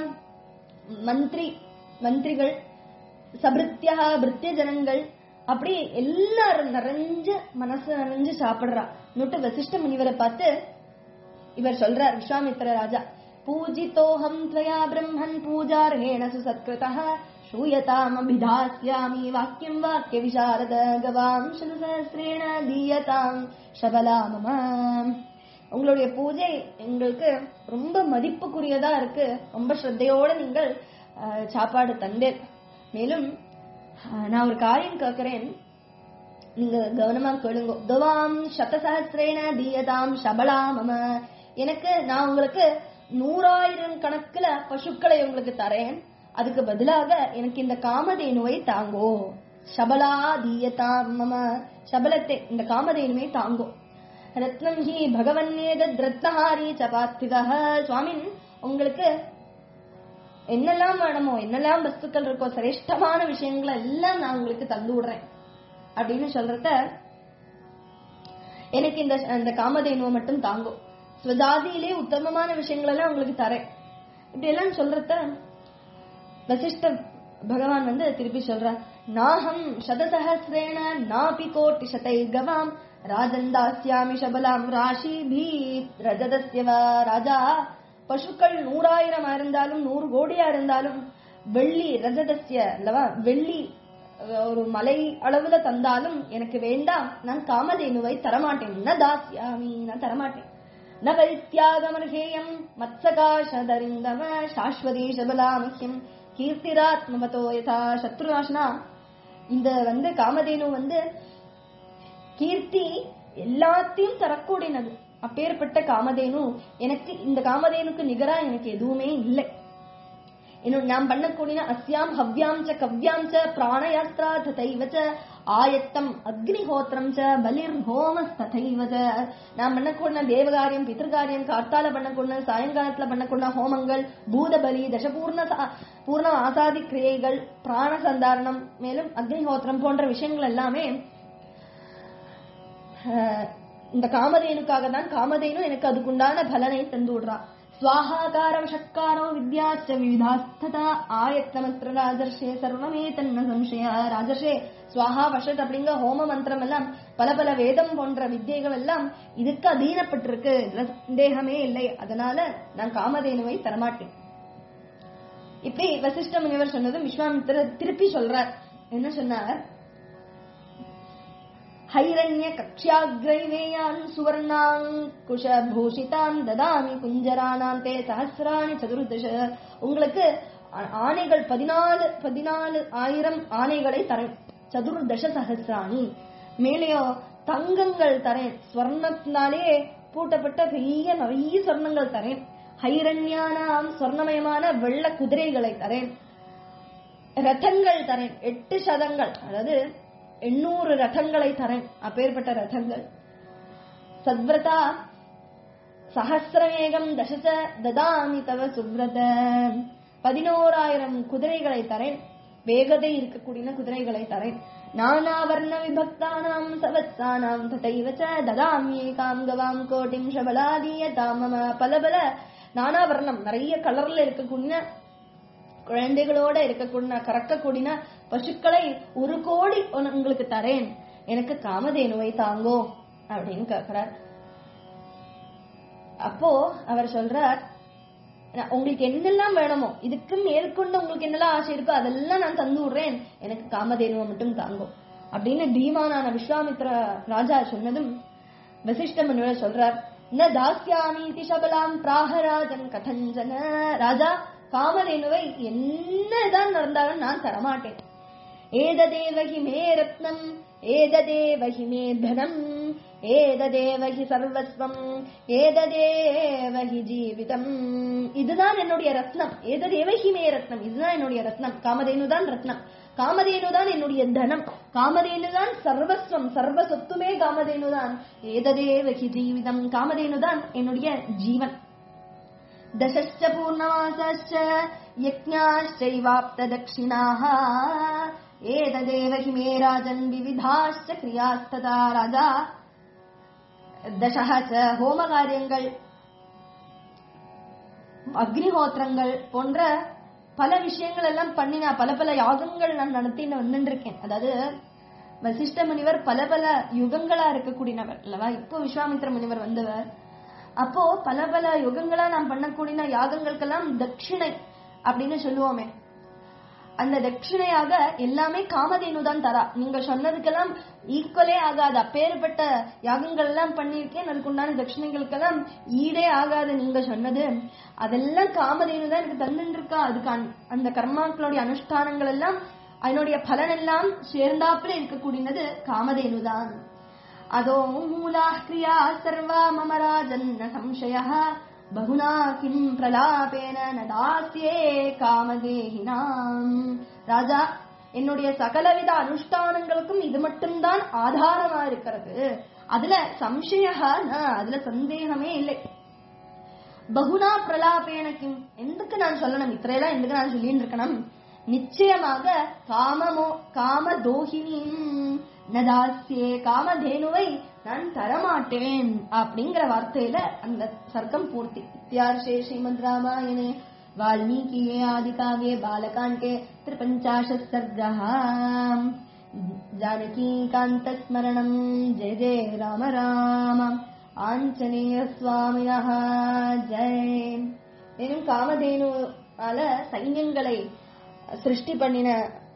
மந்திரி மந்திரிகள் சபிருத்தியா பிருத்திய ஜனங்கள் அப்படி எல்லாரும் நிறைஞ்ச மனசு நிறைஞ்சு சாப்பிடுறா நுட்டு வசிஷ்ட முனிவரை பார்த்து இவர் சொல்றார் விஸ்வாமித்திர ராஜா பூஜிதோஹம் त्वया பிரம்மன் பூஜார்ஹேண சுசத்கிருதः श्रूयतामभिधास्यामि वाक्यं वाक्यविशारद गवां शतसहस्रेण दीयताम् शबला मम உங்களுடைய பூஜை எங்களுக்கு ரொம்ப மதிப்புக்குரியதா இருக்கு ரொம்ப ஸ்ரத்தையோட நீங்கள் அஹ், சாப்பாடு தந்தேன் மேலும் அஹ், நான் ஒரு காரியம் கேட்கிறேன் நீங்க கவனமா கேளுங்க துவாம் சதசஹசிரேன தீயதாம் சபலா மம எனக்கு நான் உங்களுக்கு நூறாயிரம் கணக்குல பசுக்களை உங்களுக்கு தரேன் அதுக்கு பதிலாக எனக்கு இந்த காமதேனுவை தாங்கோ சபலா தீயதாம் மம சபலத்தை இந்த காமதேனுவை தாங்கோ ரத்னம் ஹி பகவன்னேதத் ரத்னஹாரி சபாத்திதா சுவாமின் உங்களுக்கு என்னெல்லாம் வேணுமோ என்னெல்லாம் வஸ்துக்கள் இருக்கோ சிரேஷ்டமான விஷயங்களை எல்லாம் நான் உங்களுக்கு தந்து விடுறேன் அப்படின்னு சொல்றத எனக்கு இந்த இந்த காமதேனுவை மட்டும் தாங்கும் ஸ்வஜாதியிலே உத்தமமான விஷயங்கள் எல்லாம் உங்களுக்கு தரேன் இப்படி எல்லாம் சொல்றத வசிஷ்ட பகவான் வந்து திருப்பி சொல்ற நாஹம் சதசஹசிரேண நாபி கோட்டி சதை கவாம் ராஜந்தாஸ்யாமி சபலாம் ராஷி பீ ரஜதஸ்யவ ராஜா பசுக்கள் நூறாயிரம் இருந்தாலும் நூறு கோடியா இருந்தாலும் வெள்ளி ரஜதஸ்ய அல்லவா வெள்ளி அஹ், ஒரு மலை அளவுல தந்தாலும் எனக்கு வேண்டாம் நான் காமதேனுவை தரமாட்டேன் ந தாஸ்யாமி நான் தரமாட்டேன் ந பரித்யாகமர்ஹேயம் மத்சகாஷதரிந்தம சாஸ்வதி சபலாமஹ்யம் கீர்த்திராத்மபதோ யதா சத்ருநாசனா இந்த வந்து காமதேனு வந்து கீர்த்தி எல்லாத்தையும் தரக்கூடியது அப்பேற்பட்ட காமதேனு எனக்கு இந்த காமதேனுக்கு நிகரா எனக்கு எதுவுமே இல்லை இன்னும் நாம் பண்ணக்கூடிய அஸ்யாம் ஹவ்யாம் ச கவ்யாம் ச பிராணயாஸ்திரா ததைவ ச ஆயத்தம் அக்னிஹோத்திரம் ச பலிர் ஹோமஸ் ததைவ ச நாம் பண்ணக்கூடிய தேவகாரியம் பித்திருக்காரியம் காத்தால பண்ணக்கூடிய சாயங்காலத்துல பண்ணக்கூடிய ஹோமங்கள் பூதபலி தசபூர்ண சா- பூர்ண ஆசாதி கிரியைகள் பிராண சந்தாரணம் மேலும் அக்னிஹோத்திரம் போன்ற விஷயங்கள் எல்லாமே அஹ், இந்த காமதேனுக்காக தான் காமதேனு எனக்கு அதுக்குண்டான பலனை தந்து விடுறா ஸ்வாஹாகாரம் ஷட்காரோ வித்யாச்ச விவிதாஸ்ததா ஆயத்தமத்திர ராஜர்ஷே சர்வமே தன்ன சம்சய ராஜர்ஷே ஸ்வாஹா வஷத் அப்படிங்கிற ஹோம மந்திரம் எல்லாம் பல பல வேதம் போன்ற வித்தியைகள் எல்லாம் இதுக்கு அதீனப்பட்டிருக்கு இதுல சந்தேகமே இல்லை அதனால நான் காமதேனுவை தரமாட்டேன் இப்படி வசிஷ்ட முனிவர் சொன்னதும் விஸ்வாமித்திரர் திருப்பி சொல்றார் என்ன சொன்னார் ஹைரண்ய கக்ஷாகிரைவேயான் சுவர்ணாங்குஷ பூஷிதான் ததாமி குஞ்சரானாம் தே சஹசிராணி சதுர்தச உங்களுக்கு ஆ- ஆணைகள் பதினாலு பதினாலு ஆயிரம் ஆணைகளை தரேன் சதுர்தச சஹசிராணி மேலேயோ தங்கங்கள் தரேன் ஸ்வர்ணத்தினாலே பூட்டப்பட்ட பெரிய நிறைய சொர்ணங்கள் தரேன் ஹைரண்யானாம் சொர்ணமயமான வெள்ள குதிரைகளை தரேன் ரதங்கள் தரேன் எட்டு சதங்கள் அதாவது எண்ணூறு ரதங்களை தரேன் அப்பேற்பட்ட ரதங்கள் சத்விரதா சஹசிரமேகம் தசச ததாமி தவ சுப்ரத பதினோராயிரம் குதிரைகளை தரேன் வேகதை இருக்கக்கூடிய குதிரைகளை தரேன் நானாவர்ண விபக்தானாம் சவத்சானாம் ததைவ ச ததாமி ஏகாம் கவாம் கோட்டிம் ஷபலாதீய தாமம பல பல நானாவர்ணம் நிறைய கலர்ல இருக்கக்கூடிய குழந்தைகளோட இருக்கக்கூடிய கறக்கக்கூடிய பசுக்களை ஒரு கோடி உன- உங்களுக்கு தரேன் எனக்கு காமதேனுவை தாங்கோ அப்படின்னு கேக்குறார் அப்போ அவர் சொல்றார் "நான் உங்களுக்கு என்னெல்லாம் வேணுமோ இதுக்கு மேற்கொண்டு உங்களுக்கு என்னெல்லாம் ஆசை இருக்கோ அதெல்லாம் நான் தந்து விடுறேன் எனக்கு காமதேனுவை மட்டும் தாங்கோ அப்படின்னு பீமானான விஸ்வாமித்ர ராஜா சொன்னதும் வசிஷ்ட முனிவர் சொல்றார் ந தாஸ்யாமி சபலாம் பிராகராஜன் கதஞ்சன ராஜா காமதேனுவை என்னதான் நடந்தாலும் நான் தரமாட்டேன் ஏததேவ he may Ratnam ஏததேவ he may தனம் ஏததேவ ஹி சர்வஸ்வம் ஏததேவ ஹி ஜீவிதம் இதுதான் என்னுடைய ரத்னம் ஏததேவ ஹி மே ரத்னம் இதுதான் என்னுடைய ரத்னம் காமதேனு தான் ரத்னம் காமதேனு தான் என்னுடைய தனம் காமதேனு தான் சர்வஸ்வம் சர்வ சொத்துமே காமதேனு தான் ஏததேவ ஹி ஜீவிதம் காமதேனு தான் என்னுடைய ஜீவன் दशश्च पूर्णमासश्च यज्ञाश्चैवाप्तदक्षिणाः एतदेव हि मे राजन् विविधाश्च क्रियास्तथा राजा தசக ச ஹோமகாரியங்கள் அக்னிஹோத்திரங்கள் போன்ற பல விஷயங்கள் எல்லாம் பண்ணினா பல பல யாகங்கள் நான் நடத்தின்னு வந்துட்டு இருக்கேன் அதாவது வசிஷ்ட முனிவர் பல பல யுகங்களா இருக்கக்கூடியவர் அல்லவா இப்போ விஸ்வாமித்திர முனிவர் வந்தவர் அப்போ பல பல யுகங்களா நாம் பண்ணக்கூடிய யாகங்களுக்கெல்லாம் தட்சிணை அப்படின்னு சொல்லுவோமே அந்த தட்சிணையாக எல்லாமே காமதேனு தான் தரா நீங்க சொன்னதுக்கெல்லாம் ஈக்குவலே ஆகாது அப்பேற்பட்ட யாகங்கள் எல்லாம் பண்ணியிருக்கேன் அதுக்கு உண்டான தட்சிணைகளுக்கெல்லாம் ஈடே ஆகாது நீங்க சொன்னது அதெல்லாம் காமதேனு தான் எனக்கு தந்துட்டு இருக்கா அதுக்கு அந்த- அந்த கர்மாக்களுடைய அனுஷ்டானங்கள் எல்லாம் அதனுடைய பலன் எல்லாம் சேர்ந்தாப்புல இருக்கக்கூடியது காமதேனு தான் அதோ மூலா கிரியா சர்வா மம ராஜன்ன சம்சய பகுனா கிம் பிரலாபேன நதாசியே காமதேகினாம் ராஜா என்னுடைய சகலவித அனுஷ்டானங்களுக்கும் இது மட்டும்தான் ஆதாரமா இருக்கிறது அதுல சம்சய அதுல சந்தேகமே இல்லை பகுனா பிரலாபேன கிம் எதுக்கு நான் சொல்லணும் இத்திரையெல்லாம் எதுக்கு நான் சொல்லிட்டு இருக்கணும் நிச்சயமாக காமமோ காம தோஹினியும் நதாசியே காமதேனுவை நான் தரமாட்டேன் அப்படிங்கிற வார்த்தையில அந்த சர்க்கம் பூர்த்தி இத்தியார்ஷே ஸ்ரீமத் ராமாயணே வால்மீகியே ஆதிகாவே பாலகாண்டே திரிபஞ்சாஷத் சர்கः जानकीकान्तस्मरणम् जय जय राम राम ஆஞ்சநேயசுவாமினஹ ஜெய் மேலும் காமதேனுவால சைன்யங்களை சிருஷ்டி பண்ணின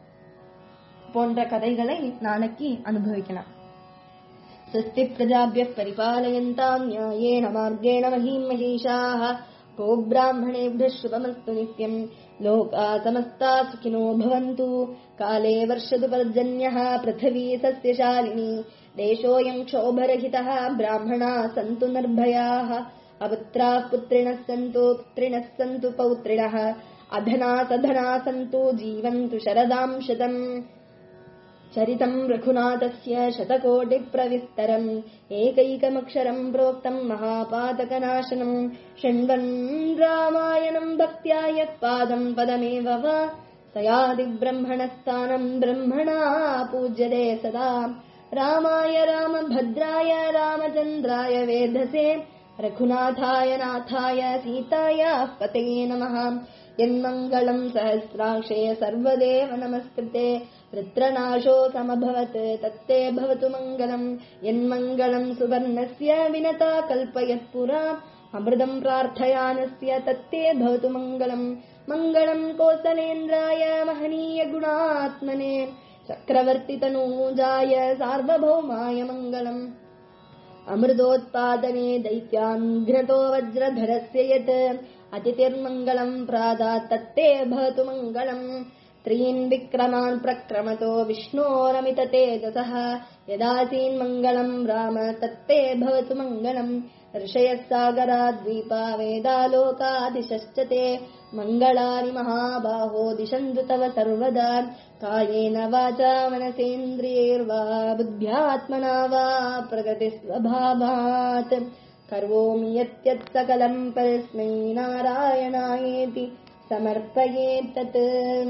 போன்ற கதைகளை நாளைக்கு அனுபவிக்கலாம் स्वस्ति प्रजाभ्यः परिपालयन्ताम् न्यायेन मार्गेण महीम् महिषाः को ब्राह्मणेभ्यः शुभमस्तु नित्यम् लोका समस्ता सुखिनो भवन्तु काले वर्षतु पर्जन्यः पृथिवी सस्यशालिनी देशोऽयम् क्षोभरहितः ब्राह्मणाः सन्तु निर्भयाः अपुत्राः पुत्रिणः सन्तु पुत्रिणः सन्तु पौत्रिणः अधना सधना सन्तु जीवन्तु शरदाम् शतम् चरितम् रघुनाथस्य शतकोटिप्रविस्तरम् एकैकमक्षरम् प्रोक्तम् महापातकनाशनम् शृण्वन् रामायणम् भक्त्या यत्पादम् पदमेव वा स याति ब्रह्मणस्थानम् ब्रह्मणा पूज्यते सदा रामाय रामभद्राय रामचन्द्राय वेधसे रघुनाथाय नाथाय सीतायाः पते नमः यन्मङ्गलम् सहस्राक्षे सर्वदेव नमस्कृते वृत्रनाशो समभवत् तत्ते भवतु मङ्गलम् यन्मङ्गलम् सुवर्णस्य विनता कल्पयत् पुरा अमृतम् प्रार्थयानस्य तत्ते भवतु मङ्गलम् मङ्गलम् कोसलेन्द्राय महनीय गुणात्मने चक्रवर्तितनूजाय सार्वभौमाय मङ्गलम् अमृतोत्पादने दैत्यान्घ्नतो वज्रधरस्य यत् अतिथिर्मङ्गलम् प्रादात् तत्ते भवतु मङ्गलम् त्रीन् विक्रमान् प्रक्रमतो विष्णोरमित तेजसः यदासीन्मङ्गलम् राम तत्ते भवतु मङ्गलम् ऋषयः सागराद्वीपा वेदालोकादिशश्च ते मङ्गलानि महाबाहो दिशन्तु तव सर्वदा कायेन वाचा मनसेन्द्रियैर्वा बुद्ध्यात्मना वा प्रकृतिस्वभावात् करोमि यत्यत् सकलम् परस्मै नारायणायेति समर्पयेत्तत्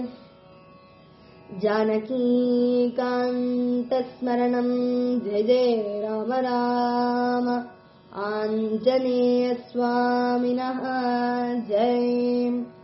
जानकीकान्तस्मरणम् जय जय राम राम आञ्जनेयस्वामिनः जय